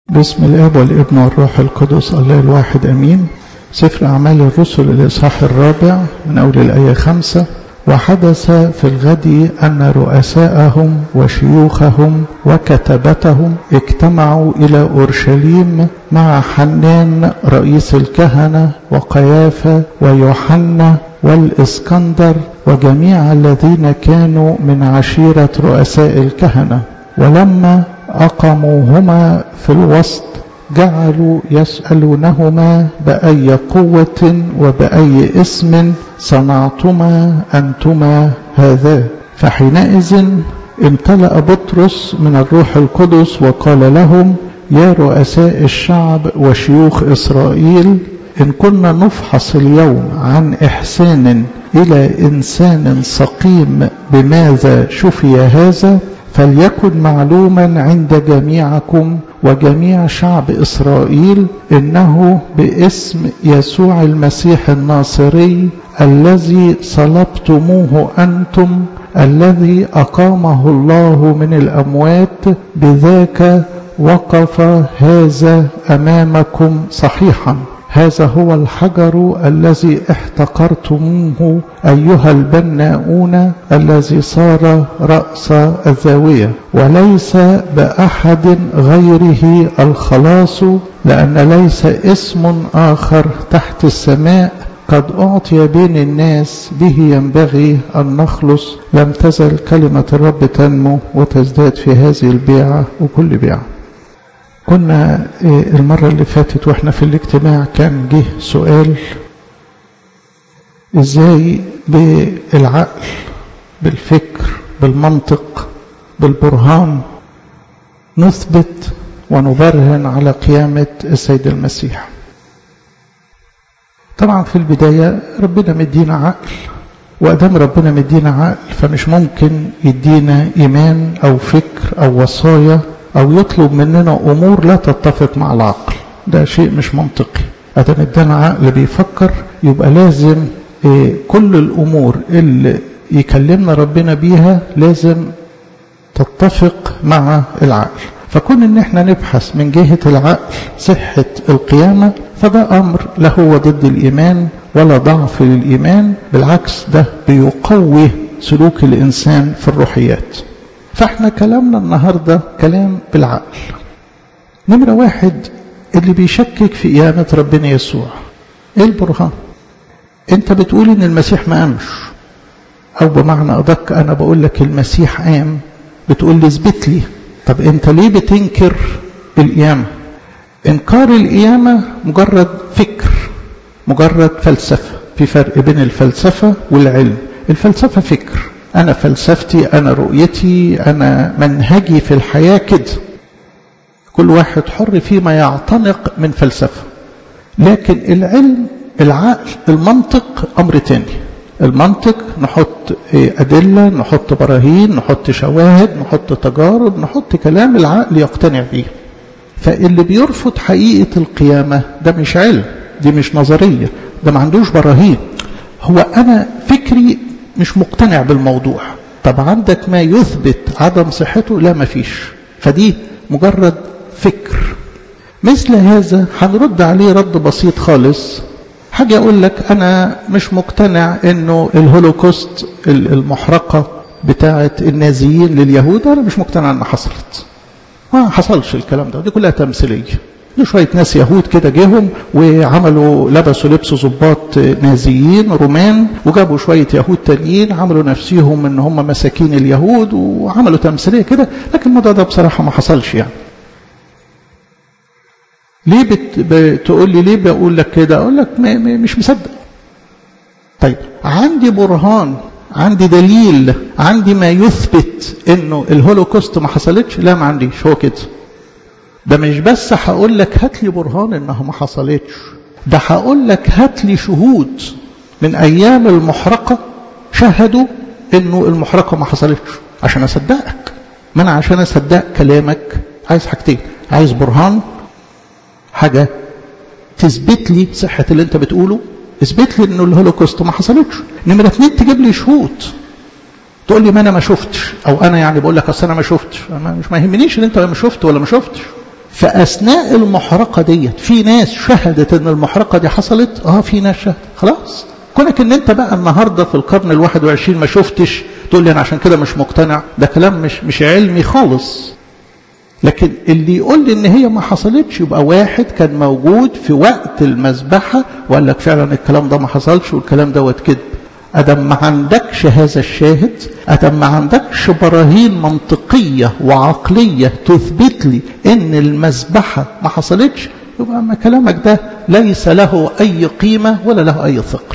باسم الاب والابن والروح القدس الله الواحد امين سفر اعمال الرسل الاصحاح الرابع من اول الايه خمسه وحدث في الغد ان رؤساءهم وشيوخهم وكتبتهم اجتمعوا الى اورشليم مع حنان رئيس الكهنه وقيافه ويوحنا والاسكندر وجميع الذين كانوا من عشيره رؤساء الكهنه ولما أقاموهما في الوسط جعلوا يسألونهما بأي قوة وبأي اسم صنعتما أنتما هذا فحينئذ امتلأ بطرس من الروح القدس وقال لهم يا رؤساء الشعب وشيوخ إسرائيل إن كنا نفحص اليوم عن إحسان إلى إنسان سقيم بماذا شفي هذا فليكن معلوما عند جميعكم وجميع شعب إسرائيل إنه باسم يسوع المسيح الناصري الذي صلبتموه أنتم الذي أقامه الله من الأموات بذاك وقف هذا أمامكم صحيحا هذا هو الحجر الذي احتقرتموه أيها البناؤون الذي صار رأس الزاوية وليس بأحد غيره الخلاص لأن ليس اسم آخر تحت السماء قد أعطي بين الناس به ينبغي أن نخلص لم تزل كلمة الرب تنمو وتزداد في هذه البيعة وكل بيعة كنا المرة اللي فاتت واحنا في الاجتماع كان جه سؤال ازاي بالعقل بالفكر بالمنطق بالبرهان نثبت ونبرهن على قيامة السيد المسيح طبعا في البداية ربنا مدينا عقل وأدام ربنا مدينا عقل فمش ممكن يدينا إيمان أو فكر أو وصايا أو يطلب مننا أمور لا تتفق مع العقل ده شيء مش منطقي أدام ادانا عقل بيفكر يبقى لازم إيه كل الأمور اللي يكلمنا ربنا بيها لازم تتفق مع العقل فكون ان احنا نبحث من جهة العقل صحة القيامة فده امر لا هو ضد الايمان ولا ضعف للايمان بالعكس ده بيقوي سلوك الانسان في الروحيات فاحنا كلامنا النهاردة كلام بالعقل نمرة واحد اللي بيشكك في قيامة ربنا يسوع ايه البرهان انت بتقول ان المسيح ما قامش او بمعنى ادق انا بقول لك المسيح قام بتقول لي اثبت لي طب انت ليه بتنكر القيامة انكار القيامة مجرد فكر مجرد فلسفة في فرق بين الفلسفة والعلم الفلسفة فكر أنا فلسفتي أنا رؤيتي أنا منهجي في الحياة كده كل واحد حر فيما يعتنق من فلسفة لكن العلم العقل المنطق أمر تاني المنطق نحط أدلة نحط براهين نحط شواهد نحط تجارب نحط كلام العقل يقتنع بيه فاللي بيرفض حقيقة القيامة ده مش علم دي مش نظرية ده ما عندوش براهين هو أنا فكري مش مقتنع بالموضوع طب عندك ما يثبت عدم صحته لا ما فيش فدي مجرد فكر مثل هذا هنرد عليه رد بسيط خالص حاجة أقول لك أنا مش مقتنع إنه الهولوكوست المحرقة بتاعة النازيين لليهود أنا مش مقتنع إنها حصلت ما حصلش الكلام ده دي كلها تمثيلية دي شوية ناس يهود كده جيهم وعملوا لبسوا لبس ضباط نازيين رومان وجابوا شوية يهود تانيين عملوا نفسيهم ان هم مساكين اليهود وعملوا تمثيلية كده لكن الموضوع ده بصراحة ما حصلش يعني ليه بت... بتقول لي ليه بقول لك كده اقول لك م... م... مش مصدق طيب عندي برهان عندي دليل عندي ما يثبت انه الهولوكوست ما حصلتش لا ما عنديش هو كده ده مش بس هقول لك هات لي برهان انها ما حصلتش ده هقول لك هات لي شهود من ايام المحرقه شهدوا انه المحرقه ما حصلتش عشان اصدقك ما انا عشان اصدق كلامك عايز حاجتين عايز برهان حاجه تثبت لي صحه اللي انت بتقوله اثبت لي انه الهولوكوست ما حصلتش نمره اتنين تجيب لي شهود تقول لي ما انا ما شفتش او انا يعني بقول لك اصل انا ما شفتش مش ما يهمنيش ان انت ما شفت ولا ما شفتش فأثناء المحرقة ديت في ناس شهدت ان المحرقة دي حصلت اه في ناس شهدت خلاص كونك ان انت بقى النهاردة في القرن الواحد وعشرين ما شفتش تقول لي انا عشان كده مش مقتنع ده كلام مش, مش علمي خالص لكن اللي يقول لي ان هي ما حصلتش يبقى واحد كان موجود في وقت المذبحة وقال لك فعلا الكلام ده ما حصلش والكلام دوت كذب أدم ما عندكش هذا الشاهد أدم ما عندكش براهين منطقية وعقلية تثبت لي إن المذبحة ما حصلتش يبقى ما كلامك ده ليس له أي قيمة ولا له أي ثقل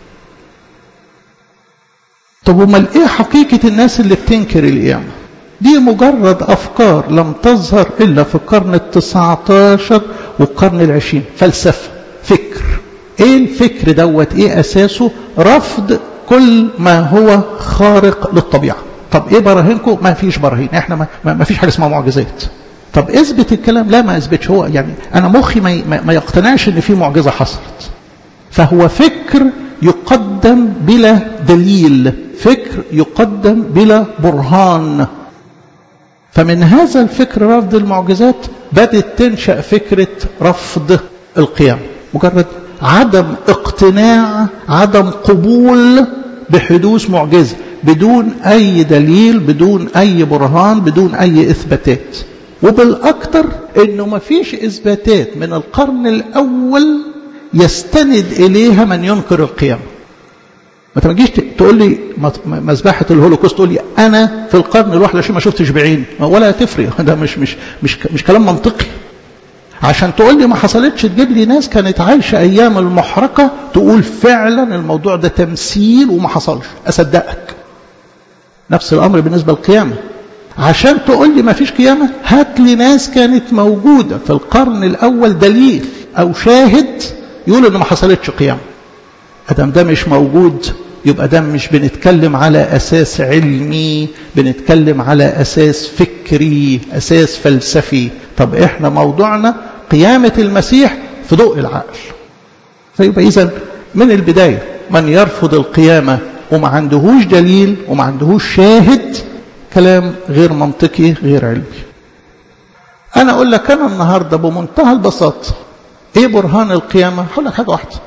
طب امال ايه حقيقة الناس اللي بتنكر القيامة دي مجرد أفكار لم تظهر إلا في القرن التسعة عشر والقرن العشرين فلسفة فكر ايه الفكر دوت ايه اساسه رفض كل ما هو خارق للطبيعة طب ايه براهينكم ما فيش براهين احنا ما, ما فيش حاجة اسمها معجزات طب اثبت الكلام لا ما اثبتش هو يعني انا مخي ما, ما يقتنعش ان في معجزة حصلت فهو فكر يقدم بلا دليل فكر يقدم بلا برهان فمن هذا الفكر رفض المعجزات بدت تنشأ فكرة رفض القيام مجرد عدم اقتناع عدم قبول بحدوث معجزة بدون أي دليل بدون أي برهان بدون أي إثباتات وبالأكثر أنه ما فيش إثباتات من القرن الأول يستند إليها من ينكر القيامة ما تجيش تقول لي مذبحة الهولوكوست تقول لي أنا في القرن الواحد عشان ما شفتش بعيني ولا تفرق ده مش مش مش مش كلام منطقي عشان تقول لي ما حصلتش تجيب لي ناس كانت عايشة أيام المحرقة تقول فعلا الموضوع ده تمثيل وما حصلش أصدقك نفس الأمر بالنسبة للقيامة عشان تقول لي ما فيش قيامة هات لي ناس كانت موجودة في القرن الأول دليل أو شاهد يقول إن ما حصلتش قيامة أدم ده مش موجود يبقى ده مش بنتكلم على أساس علمي بنتكلم على أساس فكري أساس فلسفي طب إحنا موضوعنا قيامة المسيح في ضوء العقل فيبقى إذا من البداية من يرفض القيامة وما عندهوش دليل وما عندهوش شاهد كلام غير منطقي غير علمي أنا أقول لك أنا النهاردة بمنتهى البساطة إيه برهان القيامة هقول لك حاجة واحدة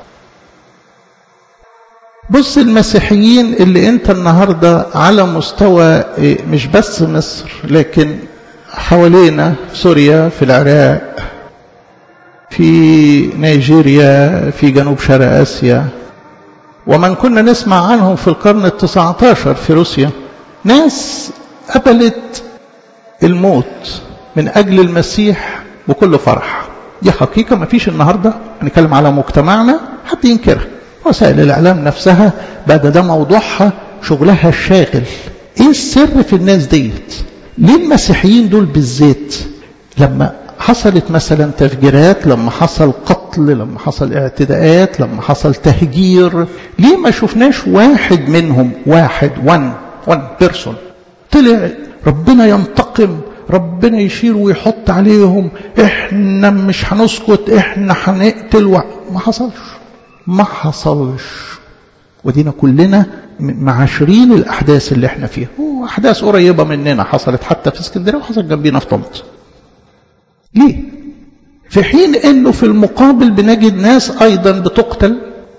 بص المسيحيين اللي انت النهاردة على مستوى مش بس مصر لكن حوالينا في سوريا في العراق في نيجيريا في جنوب شرق آسيا ومن كنا نسمع عنهم في القرن التسعة عشر في روسيا ناس قبلت الموت من أجل المسيح بكل فرح دي حقيقة ما فيش النهاردة هنتكلم على مجتمعنا حد ينكرها وسائل الإعلام نفسها بدا ده موضوعها شغلها الشاغل ايه السر في الناس ديت ليه المسيحيين دول بالذات لما حصلت مثلا تفجيرات لما حصل قتل لما حصل اعتداءات لما حصل تهجير ليه ما شفناش واحد منهم واحد وان وان بيرسون طلع ربنا ينتقم ربنا يشير ويحط عليهم احنا مش هنسكت احنا هنقتل و... ما حصلش ما حصلش ودينا كلنا معاشرين الأحداث اللي احنا فيها وأحداث قريبة مننا حصلت حتى في اسكندرية وحصلت جنبينا في طنطا ليه؟ في حين انه في المقابل بنجد ناس ايضا بتقتل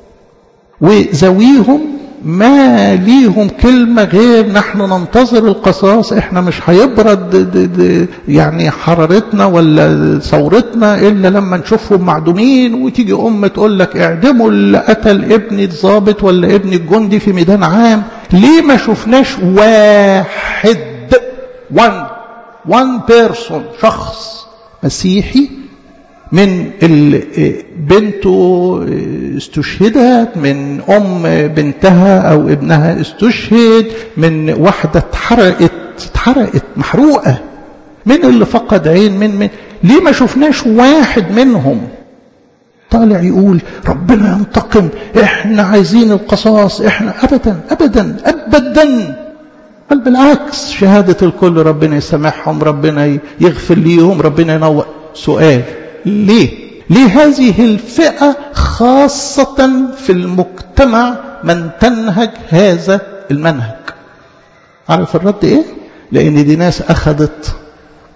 وذويهم ما ليهم كلمة غير نحن ننتظر القصاص احنا مش هيبرد دي دي يعني حرارتنا ولا ثورتنا الا لما نشوفهم معدومين وتيجي ام تقول لك اعدموا اللي قتل ابني الضابط ولا ابني الجندي في ميدان عام ليه ما شفناش واحد وان وان بيرسون شخص مسيحي من بنته استشهدت من أم بنتها أو ابنها استشهد من واحدة اتحرقت اتحرقت محروقة من اللي فقد عين من من ليه ما شفناش واحد منهم طالع يقول ربنا ينتقم احنا عايزين القصاص احنا ابدا ابدا ابدا بل بالعكس شهادة الكل ربنا يسامحهم ربنا يغفر ليهم ربنا ينور سؤال ليه ليه هذه الفئة خاصة في المجتمع من تنهج هذا المنهج عارف الرد ايه لان دي ناس اخذت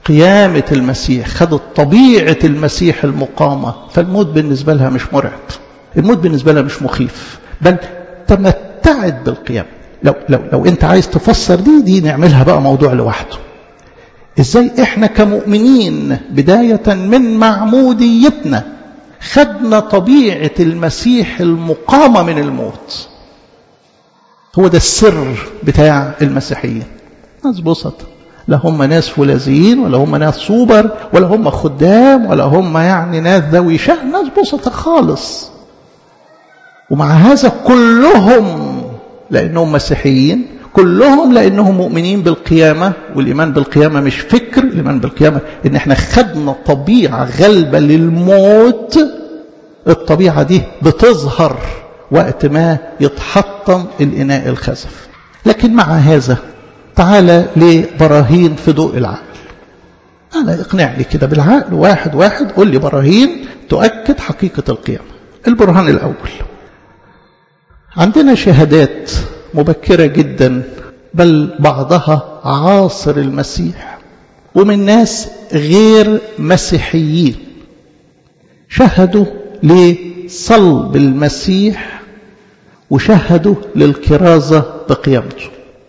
قيامة المسيح خدت طبيعة المسيح المقامة فالموت بالنسبة لها مش مرعب الموت بالنسبة لها مش مخيف بل تمتعت بالقيامة لو, لو, لو انت عايز تفسر دي دي نعملها بقى موضوع لوحده ازاي احنا كمؤمنين بداية من معموديتنا خدنا طبيعة المسيح المقامة من الموت هو ده السر بتاع المسيحيين ناس بسط لا هم ناس فولاذيين ولا هم ناس سوبر ولا هم خدام ولا هم يعني ناس ذوي شأن ناس بسطة خالص ومع هذا كلهم لأنهم مسيحيين كلهم لأنهم مؤمنين بالقيامة والإيمان بالقيامة مش فكر الإيمان بالقيامة إن احنا خدنا طبيعة غلبة للموت الطبيعة دي بتظهر وقت ما يتحطم الإناء الخزف لكن مع هذا تعالى لبراهين في ضوء العقل أنا اقنعني كده بالعقل واحد واحد قول لي براهين تؤكد حقيقة القيامة البرهان الأول عندنا شهادات مبكرة جدا بل بعضها عاصر المسيح ومن ناس غير مسيحيين شهدوا لصلب المسيح وشهدوا للكرازة بقيامته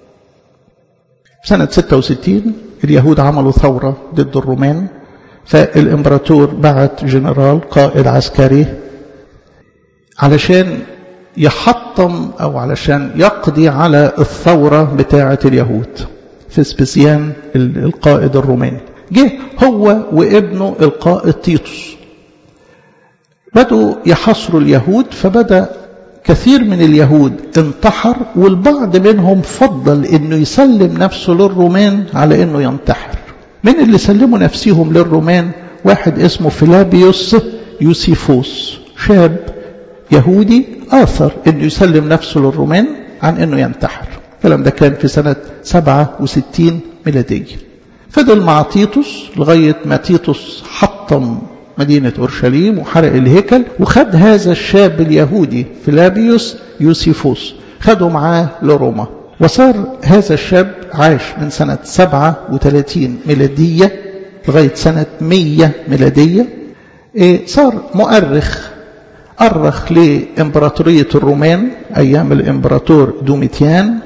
سنة 66 اليهود عملوا ثورة ضد الرومان فالإمبراطور بعت جنرال قائد عسكري علشان يحطم أو علشان يقضي على الثورة بتاعة اليهود في سبيسيان القائد الروماني جه هو وابنه القائد تيتوس بدوا يحصروا اليهود فبدأ كثير من اليهود انتحر والبعض منهم فضل انه يسلم نفسه للرومان على انه ينتحر من اللي سلموا نفسهم للرومان واحد اسمه فيلابيوس يوسيفوس شاب يهودي آثر انه يسلم نفسه للرومان عن انه ينتحر الكلام ده كان في سنة 67 ميلادية فضل مع تيتوس لغاية ما تيتوس حطم مدينة أورشليم وحرق الهيكل وخد هذا الشاب اليهودي فلابيوس يوسيفوس خده معاه لروما وصار هذا الشاب عاش من سنة 37 ميلادية لغاية سنة 100 ميلادية صار مؤرخ أرخ لإمبراطورية الرومان أيام الإمبراطور دوميتيان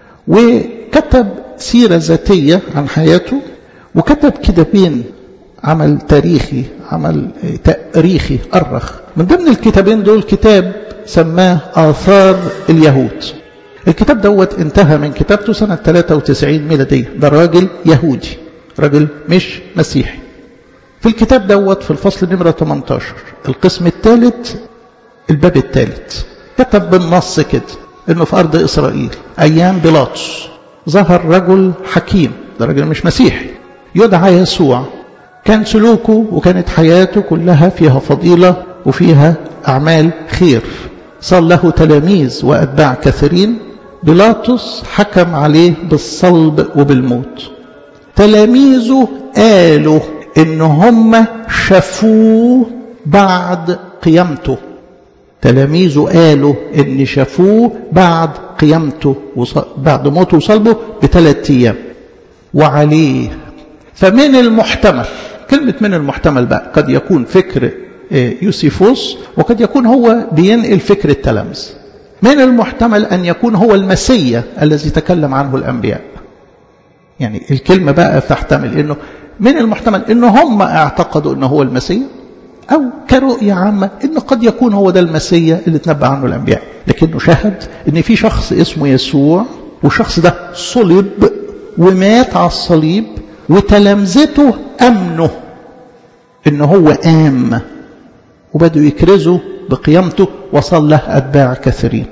وكتب سيرة ذاتية عن حياته وكتب كتابين عمل تاريخي عمل تاريخي أرخ من ضمن الكتابين دول كتاب سماه آثار اليهود الكتاب دوت انتهى من كتابته سنة 93 ميلادية ده راجل يهودي راجل مش مسيحي في الكتاب دوت في الفصل نمرة 18 القسم الثالث الباب الثالث كتب بالنص كده انه في ارض اسرائيل ايام بيلاطس ظهر رجل حكيم ده راجل مش مسيحي يدعى يسوع كان سلوكه وكانت حياته كلها فيها فضيلة وفيها أعمال خير صار له تلاميذ وأتباع كثيرين بيلاطس حكم عليه بالصلب وبالموت تلاميذه قالوا إن هم شافوه بعد قيامته تلاميذه قالوا إن شافوه بعد قيامته بعد موته وصلبه بثلاث أيام وعليه فمن المحتمل كلمة من المحتمل بقى قد يكون فكر يوسيفوس وقد يكون هو بينقل فكر التلامذ من المحتمل أن يكون هو المسيا الذي تكلم عنه الأنبياء يعني الكلمة بقى تحتمل أنه من المحتمل أنه هم اعتقدوا أنه هو المسيا أو كرؤية عامة أنه قد يكون هو ده المسيا اللي تنبأ عنه الأنبياء لكنه شهد أن في شخص اسمه يسوع والشخص ده صلب ومات على الصليب وتلامذته أمنه إن هو قام وبدوا يكرزوا بقيامته وصل له أتباع كثيرين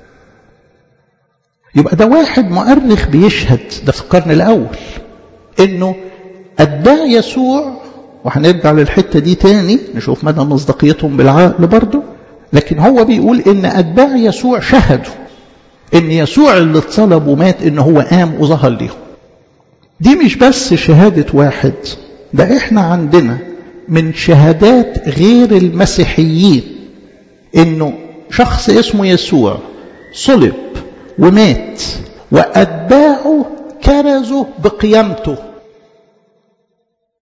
يبقى ده واحد مؤرخ بيشهد ده في القرن الأول إنه أتباع يسوع وهنرجع للحتة دي تاني نشوف مدى مصداقيتهم بالعقل برضه لكن هو بيقول إن أتباع يسوع شهدوا إن يسوع اللي اتصلب ومات إن هو قام وظهر ليهم دي مش بس شهادة واحد ده احنا عندنا من شهادات غير المسيحيين انه شخص اسمه يسوع صلب ومات واتباعه كرزوا بقيامته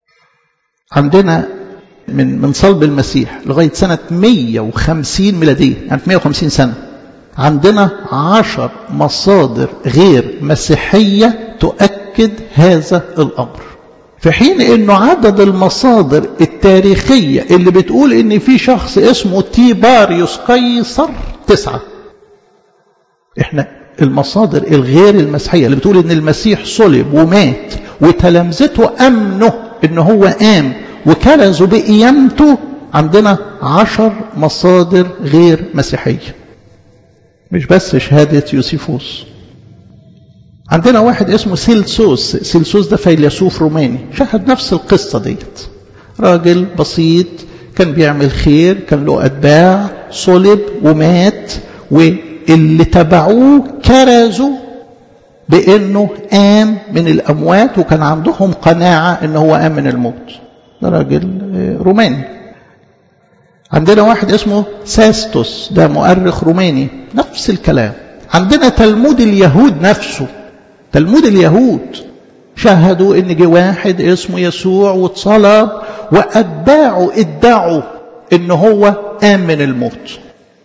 عندنا من من صلب المسيح لغاية سنة 150 ميلادية يعني 150 سنة عندنا عشر مصادر غير مسيحية تؤكد هذا الأمر في حين انه عدد المصادر التاريخية اللي بتقول ان في شخص اسمه تيباريوس قيصر تسعة احنا المصادر الغير المسيحية اللي بتقول ان المسيح صلب ومات وتلامذته امنوا ان هو قام وكرزوا بقيامته عندنا عشر مصادر غير مسيحية مش بس شهادة يوسيفوس عندنا واحد اسمه سيلسوس سيلسوس ده فيلسوف روماني شهد نفس القصة ديت راجل بسيط كان بيعمل خير كان له أتباع صلب ومات واللي تبعوه كرزوا بأنه قام من الأموات وكان عندهم قناعة أنه هو قام من الموت ده راجل روماني عندنا واحد اسمه ساستوس ده مؤرخ روماني نفس الكلام عندنا تلمود اليهود نفسه تلمود اليهود شهدوا ان جه واحد اسمه يسوع واتصلب واتباعه ادعوا ان هو قام من الموت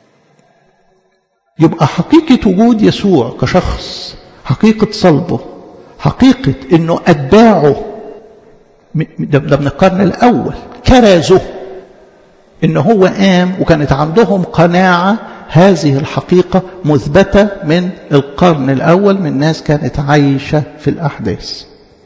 يبقى حقيقة وجود يسوع كشخص حقيقة صلبه حقيقة انه اتباعه ده من القرن الاول كرزوا ان هو قام وكانت عندهم قناعة هذه الحقيقة مثبتة من القرن الأول من ناس كانت عايشة في الأحداث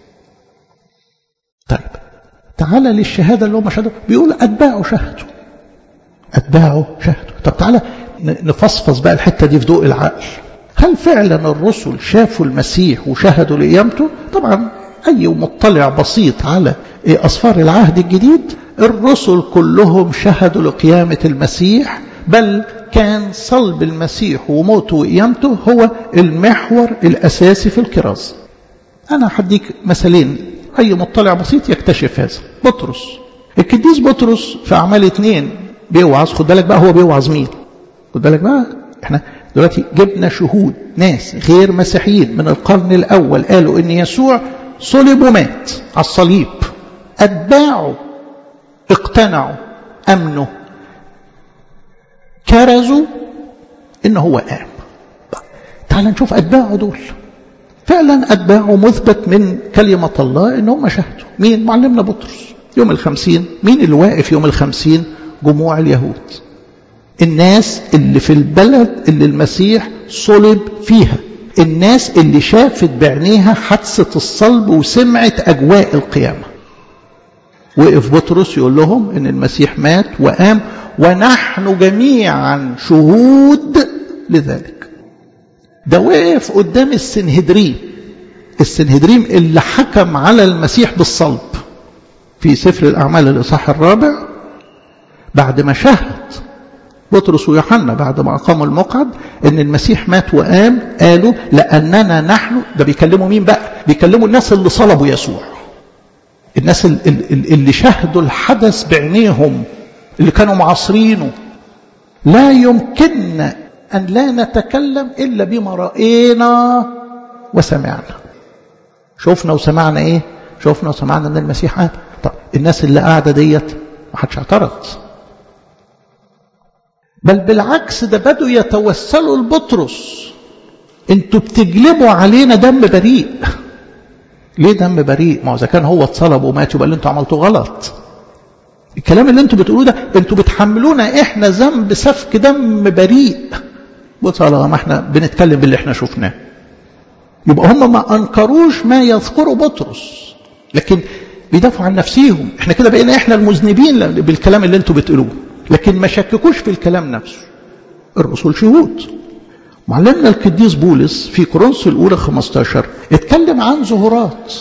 طيب تعالى للشهادة اللي هم شهدوا بيقول أتباعوا شهدوا أتباعوا شهدوا طب تعالى نفصفص بقى الحتة دي في ضوء العقل هل فعلا الرسل شافوا المسيح وشهدوا لقيامته طبعا أي مطلع بسيط على أسفار العهد الجديد الرسل كلهم شهدوا لقيامة المسيح بل كان صلب المسيح وموته وقيامته هو المحور الأساسي في الكرازة أنا هديك مثلين أي مطلع بسيط يكتشف هذا بطرس القديس بطرس في أعمال اثنين بيوعظ خد بالك بقى هو بيوعظ مين خد بالك بقى احنا دلوقتي جبنا شهود ناس غير مسيحيين من القرن الأول قالوا إن يسوع صلب ومات على الصليب أتباعه اقتنعوا أمنوا كرزوا إن هو قام تعال نشوف أتباعه دول فعلا أتباعه مثبت من كلمة الله إن هم شهدوا مين معلمنا بطرس يوم الخمسين مين اللي واقف يوم الخمسين جموع اليهود الناس اللي في البلد اللي المسيح صلب فيها الناس اللي شافت بعينيها حادثة الصلب وسمعت أجواء القيامة وقف بطرس يقول لهم ان المسيح مات وقام ونحن جميعا شهود لذلك ده وقف قدام السنهدريم السنهدريم اللي حكم على المسيح بالصلب في سفر الأعمال الإصحاح الرابع بعد ما شهد بطرس ويوحنا بعد ما أقاموا المقعد أن المسيح مات وقام قالوا لأننا نحن ده بيكلموا مين بقى بيكلموا الناس اللي صلبوا يسوع الناس اللي شهدوا الحدث بعينيهم اللي كانوا معاصرينه لا يمكننا أن لا نتكلم إلا بما رأينا وسمعنا شفنا وسمعنا إيه شفنا وسمعنا أن المسيح قام طب الناس اللي قاعدة ديت ما حدش اعترض بل بالعكس ده بدوا يتوسلوا لبطرس انتوا بتجلبوا علينا دم بريء ليه دم بريء ما هو اذا كان هو اتصلب ومات يبقى اللي انتوا عملتوه غلط الكلام اللي انتوا بتقولوه ده انتوا بتحملونا احنا ذنب سفك دم بريء وطالما ما احنا بنتكلم باللي احنا شفناه يبقى هم ما انكروش ما يذكره بطرس لكن بيدافعوا عن نفسيهم احنا كده بقينا احنا المذنبين بالكلام اللي انتوا بتقولوه لكن ما شككوش في الكلام نفسه الرسول شهود معلمنا القديس بولس في كورنثوس الاولى 15 اتكلم عن ظهورات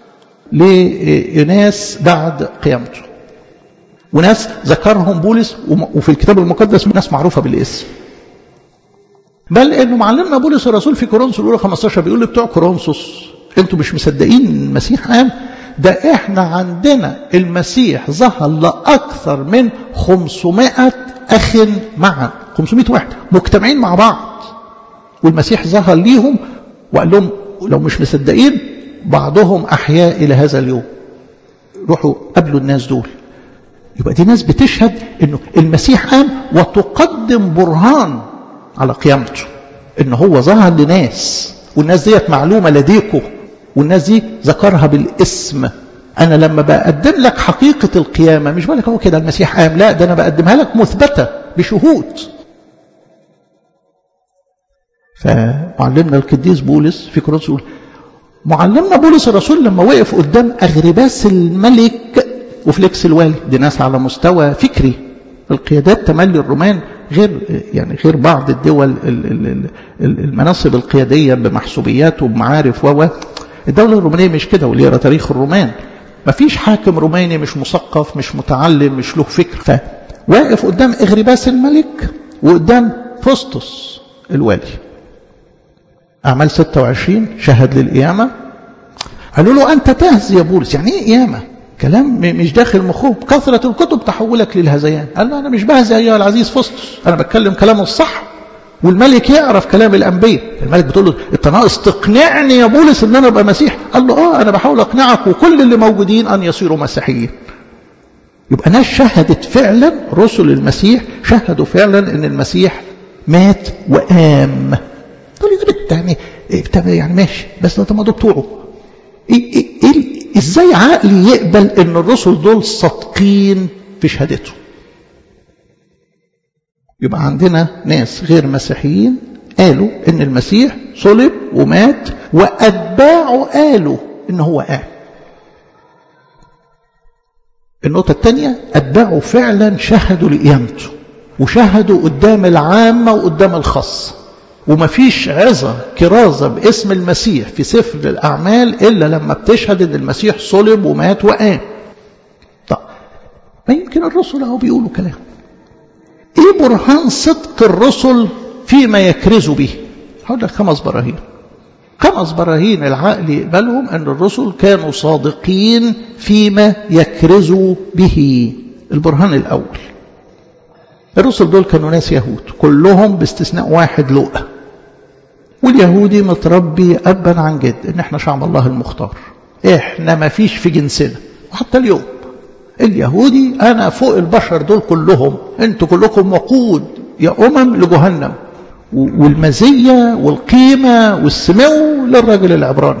لناس بعد قيامته وناس ذكرهم بولس وفي الكتاب المقدس ناس معروفه بالاسم بل انه معلمنا بولس الرسول في كورنثوس الاولى 15 بيقول لبتوع كورنثوس انتوا مش مصدقين المسيح قام ده احنا عندنا المسيح ظهر لاكثر من 500 اخ معا 500 واحد مجتمعين مع بعض والمسيح ظهر ليهم وقال لهم لو مش مصدقين بعضهم احياء الى هذا اليوم روحوا قابلوا الناس دول يبقى دي ناس بتشهد انه المسيح قام وتقدم برهان على قيامته ان هو ظهر لناس والناس ديت معلومة لديكم والناس دي ذكرها بالاسم انا لما بقدم لك حقيقة القيامة مش بقول لك هو كده المسيح قام لا ده انا بقدمها لك مثبتة بشهود فمعلمنا القديس بولس في كورنثوس يقول معلمنا بولس الرسول لما وقف قدام اغرباس الملك وفليكس الوالي دي ناس على مستوى فكري القيادات تملي الرومان غير يعني غير بعض الدول المناصب القياديه بمحسوبيات وبمعارف و الدوله الرومانيه مش كده واللي يرى تاريخ الرومان ما فيش حاكم روماني مش مثقف مش متعلم مش له فكر فواقف قدام اغرباس الملك وقدام فسطس الوالي أعمال 26 شهد للقيامة قالوا له أنت تهز يا بولس يعني إيه قيامة كلام مش داخل مخوب كثرة الكتب تحولك للهذيان قال له أنا مش بهزي أيها العزيز فسطس أنا بتكلم كلام الصح والملك يعرف كلام الأنبياء الملك بتقول له أنت ناقص تقنعني يا بولس إن أنا أبقى مسيح قال له آه أنا بحاول أقنعك وكل اللي موجودين أن يصيروا مسيحيين يبقى ناس شهدت فعلا رسل المسيح شهدوا فعلا ان المسيح مات وقام تقول لي ده يعني يعني ماشي بس ده ما بتوعه إيه إيه إيه ازاي عقلي يقبل ان الرسل دول صادقين في شهادته يبقى عندنا ناس غير مسيحيين قالوا ان المسيح صلب ومات واتباعه قالوا ان هو قام النقطة الثانية أتباعه فعلا شهدوا لقيامته وشهدوا قدام العامة وقدام الخاصة وما فيش عظة كرازة باسم المسيح في سفر الأعمال إلا لما بتشهد أن المسيح صلب ومات وقام طب ما يمكن الرسل أهو بيقولوا كلام إيه برهان صدق الرسل فيما يكرزوا به هقول لك خمس براهين خمس براهين العقل يقبلهم أن الرسل كانوا صادقين فيما يكرزوا به البرهان الأول الرسل دول كانوا ناس يهود كلهم باستثناء واحد لؤى واليهودي متربي أبا عن جد إن احنا شعب الله المختار احنا ما فيش في جنسنا وحتى اليوم اليهودي أنا فوق البشر دول كلهم انتوا كلكم وقود يا أمم لجهنم والمزية والقيمة والسمو للرجل العبراني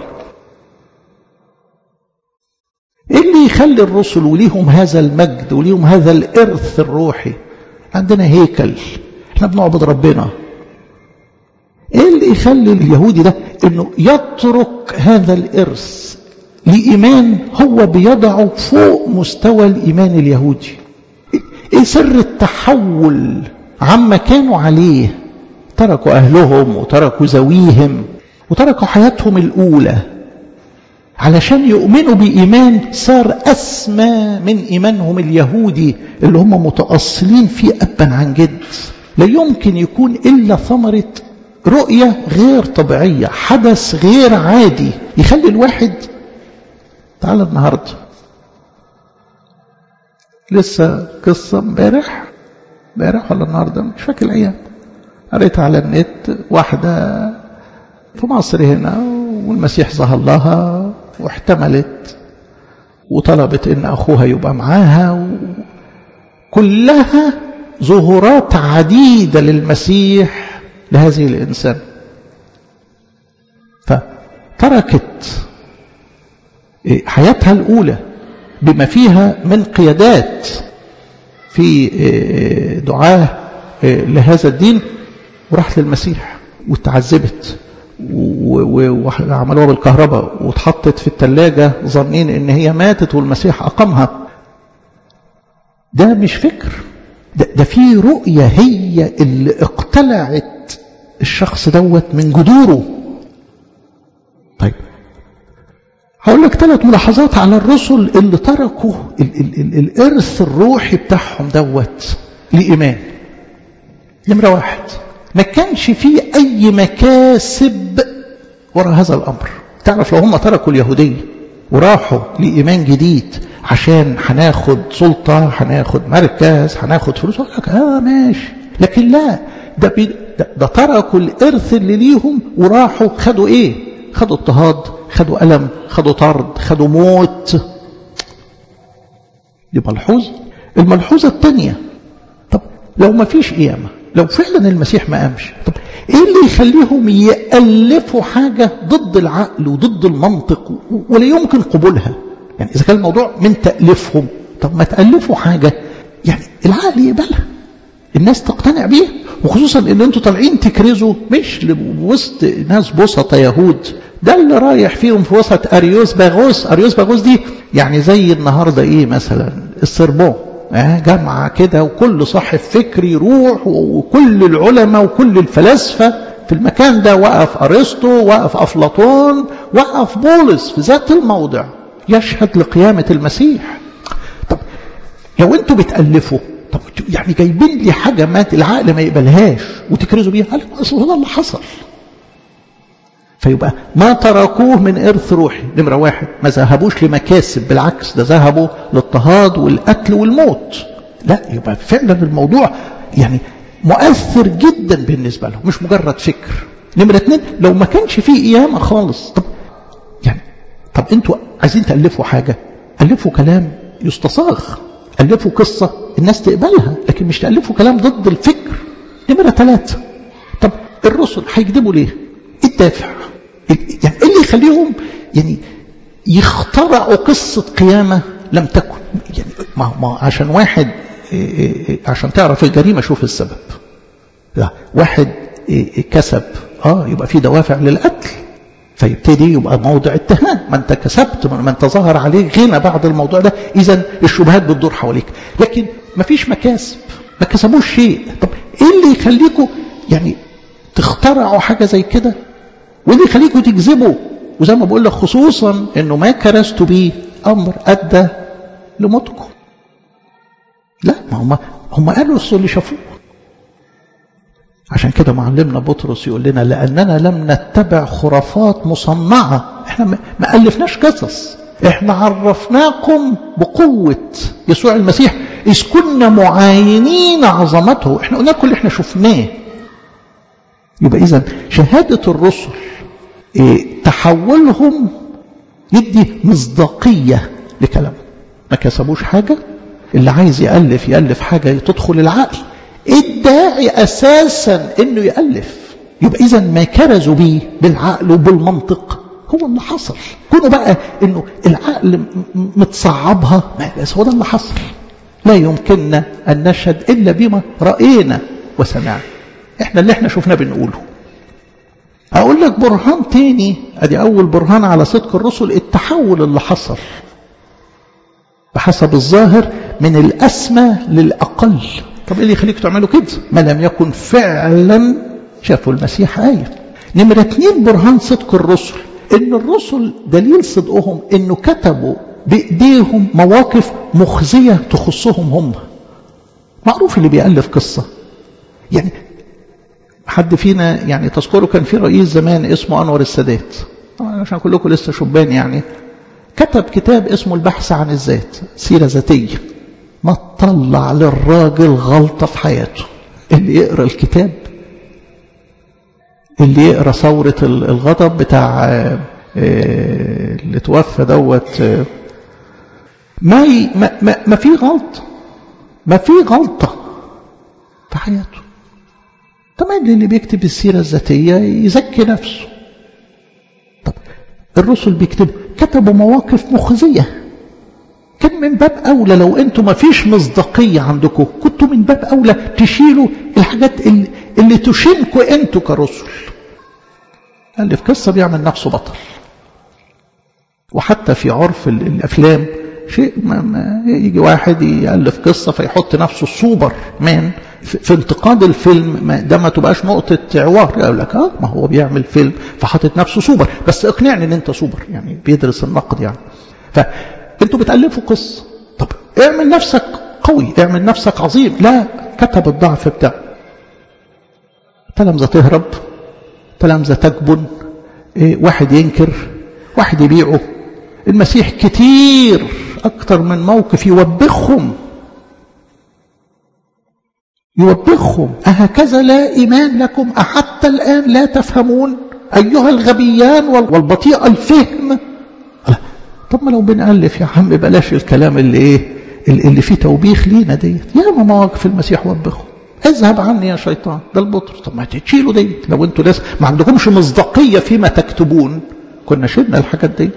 ايه اللي يخلي الرسل وليهم هذا المجد وليهم هذا الإرث الروحي عندنا هيكل احنا بنعبد ربنا ايه اللي يخلي اليهودي ده انه يترك هذا الارث لايمان هو بيضعه فوق مستوى الايمان اليهودي ايه سر التحول عما كانوا عليه تركوا اهلهم وتركوا زويهم وتركوا حياتهم الاولى علشان يؤمنوا بإيمان صار أسمى من إيمانهم اليهودي اللي هم متأصلين فيه أبا عن جد لا يمكن يكون إلا ثمرة رؤية غير طبيعية حدث غير عادي يخلي الواحد تعال النهاردة لسه قصة امبارح امبارح ولا النهاردة مش فاكر الأيام قريت على النت واحدة في مصر هنا والمسيح ظهر لها واحتملت وطلبت ان اخوها يبقى معاها كلها ظهورات عديدة للمسيح لهذه الإنسان فتركت حياتها الأولى بما فيها من قيادات في دعاه لهذا الدين وراحت للمسيح وتعذبت وعملوها بالكهرباء واتحطت في الثلاجة ظنين ان هي ماتت والمسيح اقامها ده مش فكر ده, ده في رؤية هي اللي اقتلعت الشخص دوت من جذوره طيب هقول لك ثلاث ملاحظات على الرسل اللي تركوا ال ال ال الارث الروحي بتاعهم دوت لإيمان نمرة واحد ما كانش فيه أي مكاسب وراء هذا الأمر تعرف لو هم تركوا اليهودية وراحوا لإيمان جديد عشان هناخد سلطة هناخد مركز هناخد فلوس أقول لك آه ماشي لكن لا ده, بي ده, ده تركوا الإرث اللي ليهم وراحوا خدوا إيه خدوا اضطهاد خدوا ألم خدوا طرد خدوا موت دي ملحوظة الملحوظة الثانية طب لو ما فيش قيامة لو فعلا المسيح ما قامش طب ايه اللي يخليهم يألفوا حاجة ضد العقل وضد المنطق ولا يمكن قبولها يعني إذا كان الموضوع من تأليفهم طب ما تألفوا حاجة يعني العقل يقبلها الناس تقتنع بيها وخصوصا ان انتوا طالعين تكرزوا مش وسط ناس بسطة يهود ده اللي رايح فيهم في وسط اريوس باغوس اريوس باغوس دي يعني زي النهارده ايه مثلا السربون آه جامعة كده وكل صاحب فكر يروح وكل العلماء وكل الفلاسفة في المكان ده وقف أرسطو وقف أفلاطون وقف بولس في ذات الموضع يشهد لقيامة المسيح طب لو انتوا بتألفوا طب يعني جايبين لي حاجة ما العقل ما يقبلهاش وتكرزوا بيها قال اصل ده اللي حصل فيبقى ما تركوه من إرث روحي نمرة واحد ما ذهبوش لمكاسب بالعكس ده ذهبوا للاضطهاد والقتل والموت لا يبقى فعلا الموضوع يعني مؤثر جدا بالنسبة لهم مش مجرد فكر نمرة اتنين لو ما كانش فيه قيامة خالص طب يعني طب انتوا عايزين تألفوا حاجة ألفوا كلام يستصاغ ألفوا قصة الناس تقبلها لكن مش تألفوا كلام ضد الفكر نمرة ثلاثة طب الرسل هيكذبوا ليه ايه الدافع يعني ايه اللي يخليهم يعني يخترعوا قصة قيامة لم تكن يعني ما, ما عشان واحد عشان تعرف الجريمة شوف السبب لا واحد كسب اه يبقى في دوافع للقتل فيبتدي يبقى موضع اتهام ما انت كسبت ما انت ظهر عليك غنى بعد الموضوع ده اذا الشبهات بتدور حواليك لكن ما فيش مكاسب ما كسبوش شيء طب ايه اللي يخليكم يعني تخترعوا حاجه زي كده وايه اللي يخليكم تكذبوا وزي ما بقول لك خصوصا انه ما كرستوا بيه امر ادى لموتكم لا ما هم هم قالوا الصل اللي شافوه عشان كده معلمنا بطرس يقول لنا لأننا لم نتبع خرافات مصنعة احنا ما ألفناش قصص احنا عرفناكم بقوة يسوع المسيح إذ كنا معاينين عظمته احنا قلنا لكم اللي احنا شفناه يبقى إذا شهادة الرسل ايه تحولهم يدي مصداقية لكلامه ما كسبوش حاجة اللي عايز يألف يألف حاجة تدخل العقل الداعي أساسا أنه يألف يبقى إذا ما كرزوا به بالعقل وبالمنطق هو اللي حصل كونوا بقى أنه العقل متصعبها بس هو ده اللي حصل لا يمكننا أن نشهد إلا بما رأينا وسمعنا إحنا اللي إحنا شفناه بنقوله أقول لك برهان تاني أدي أول برهان على صدق الرسل التحول اللي حصل بحسب الظاهر من الأسمى للأقل طب ايه اللي يخليك تعملوا كده ما لم يكن فعلا شافوا المسيح آية نمرة اتنين برهان صدق الرسل ان الرسل دليل صدقهم انه كتبوا بايديهم مواقف مخزية تخصهم هم معروف اللي بيألف قصة يعني حد فينا يعني تذكروا كان في رئيس زمان اسمه أنور السادات عشان كلكم لسه شبان يعني كتب كتاب اسمه البحث عن الذات سيرة ذاتية ما تطلع للراجل غلطة في حياته اللي يقرأ الكتاب اللي يقرأ ثورة الغضب بتاع اللي توفى دوت ما, ما, ما, ما في غلطة ما في غلطة في حياته تمام اللي بيكتب السيرة الذاتية يزكي نفسه طب الرسل بيكتبوا كتبوا مواقف مخزية كان من باب أولى لو أنتم ما فيش مصداقية عندكم كنتوا من باب أولى تشيلوا الحاجات اللي, اللي تشينكوا أنتوا كرسل اللي في قصة بيعمل نفسه بطل وحتى في عرف الأفلام شيء ما ما يجي واحد يألف قصة فيحط نفسه سوبر مان في انتقاد الفيلم ما ده ما تبقاش نقطة عوار يقول لك اه ما هو بيعمل فيلم فحاطط نفسه سوبر بس اقنعني ان انت سوبر يعني بيدرس النقد يعني فانتوا بتألفوا قصة طب اعمل نفسك قوي اعمل نفسك عظيم لا كتب الضعف بتاعه تلامذة تهرب تلامذة تجبن إيه واحد ينكر واحد يبيعه المسيح كتير أكتر من موقف يوبخهم يوبخهم أهكذا لا إيمان لكم أحتى الآن لا تفهمون أيها الغبيان والبطيء الفهم طب ما لو بنألف يا عم بلاش الكلام اللي إيه اللي فيه توبيخ لينا ديت ياما مواقف المسيح وبخه اذهب عني يا شيطان ده البطرس طب ما تشيلوا ديت لو انتوا ناس ما عندكمش مصداقيه فيما تكتبون كنا شلنا الحاجات ديت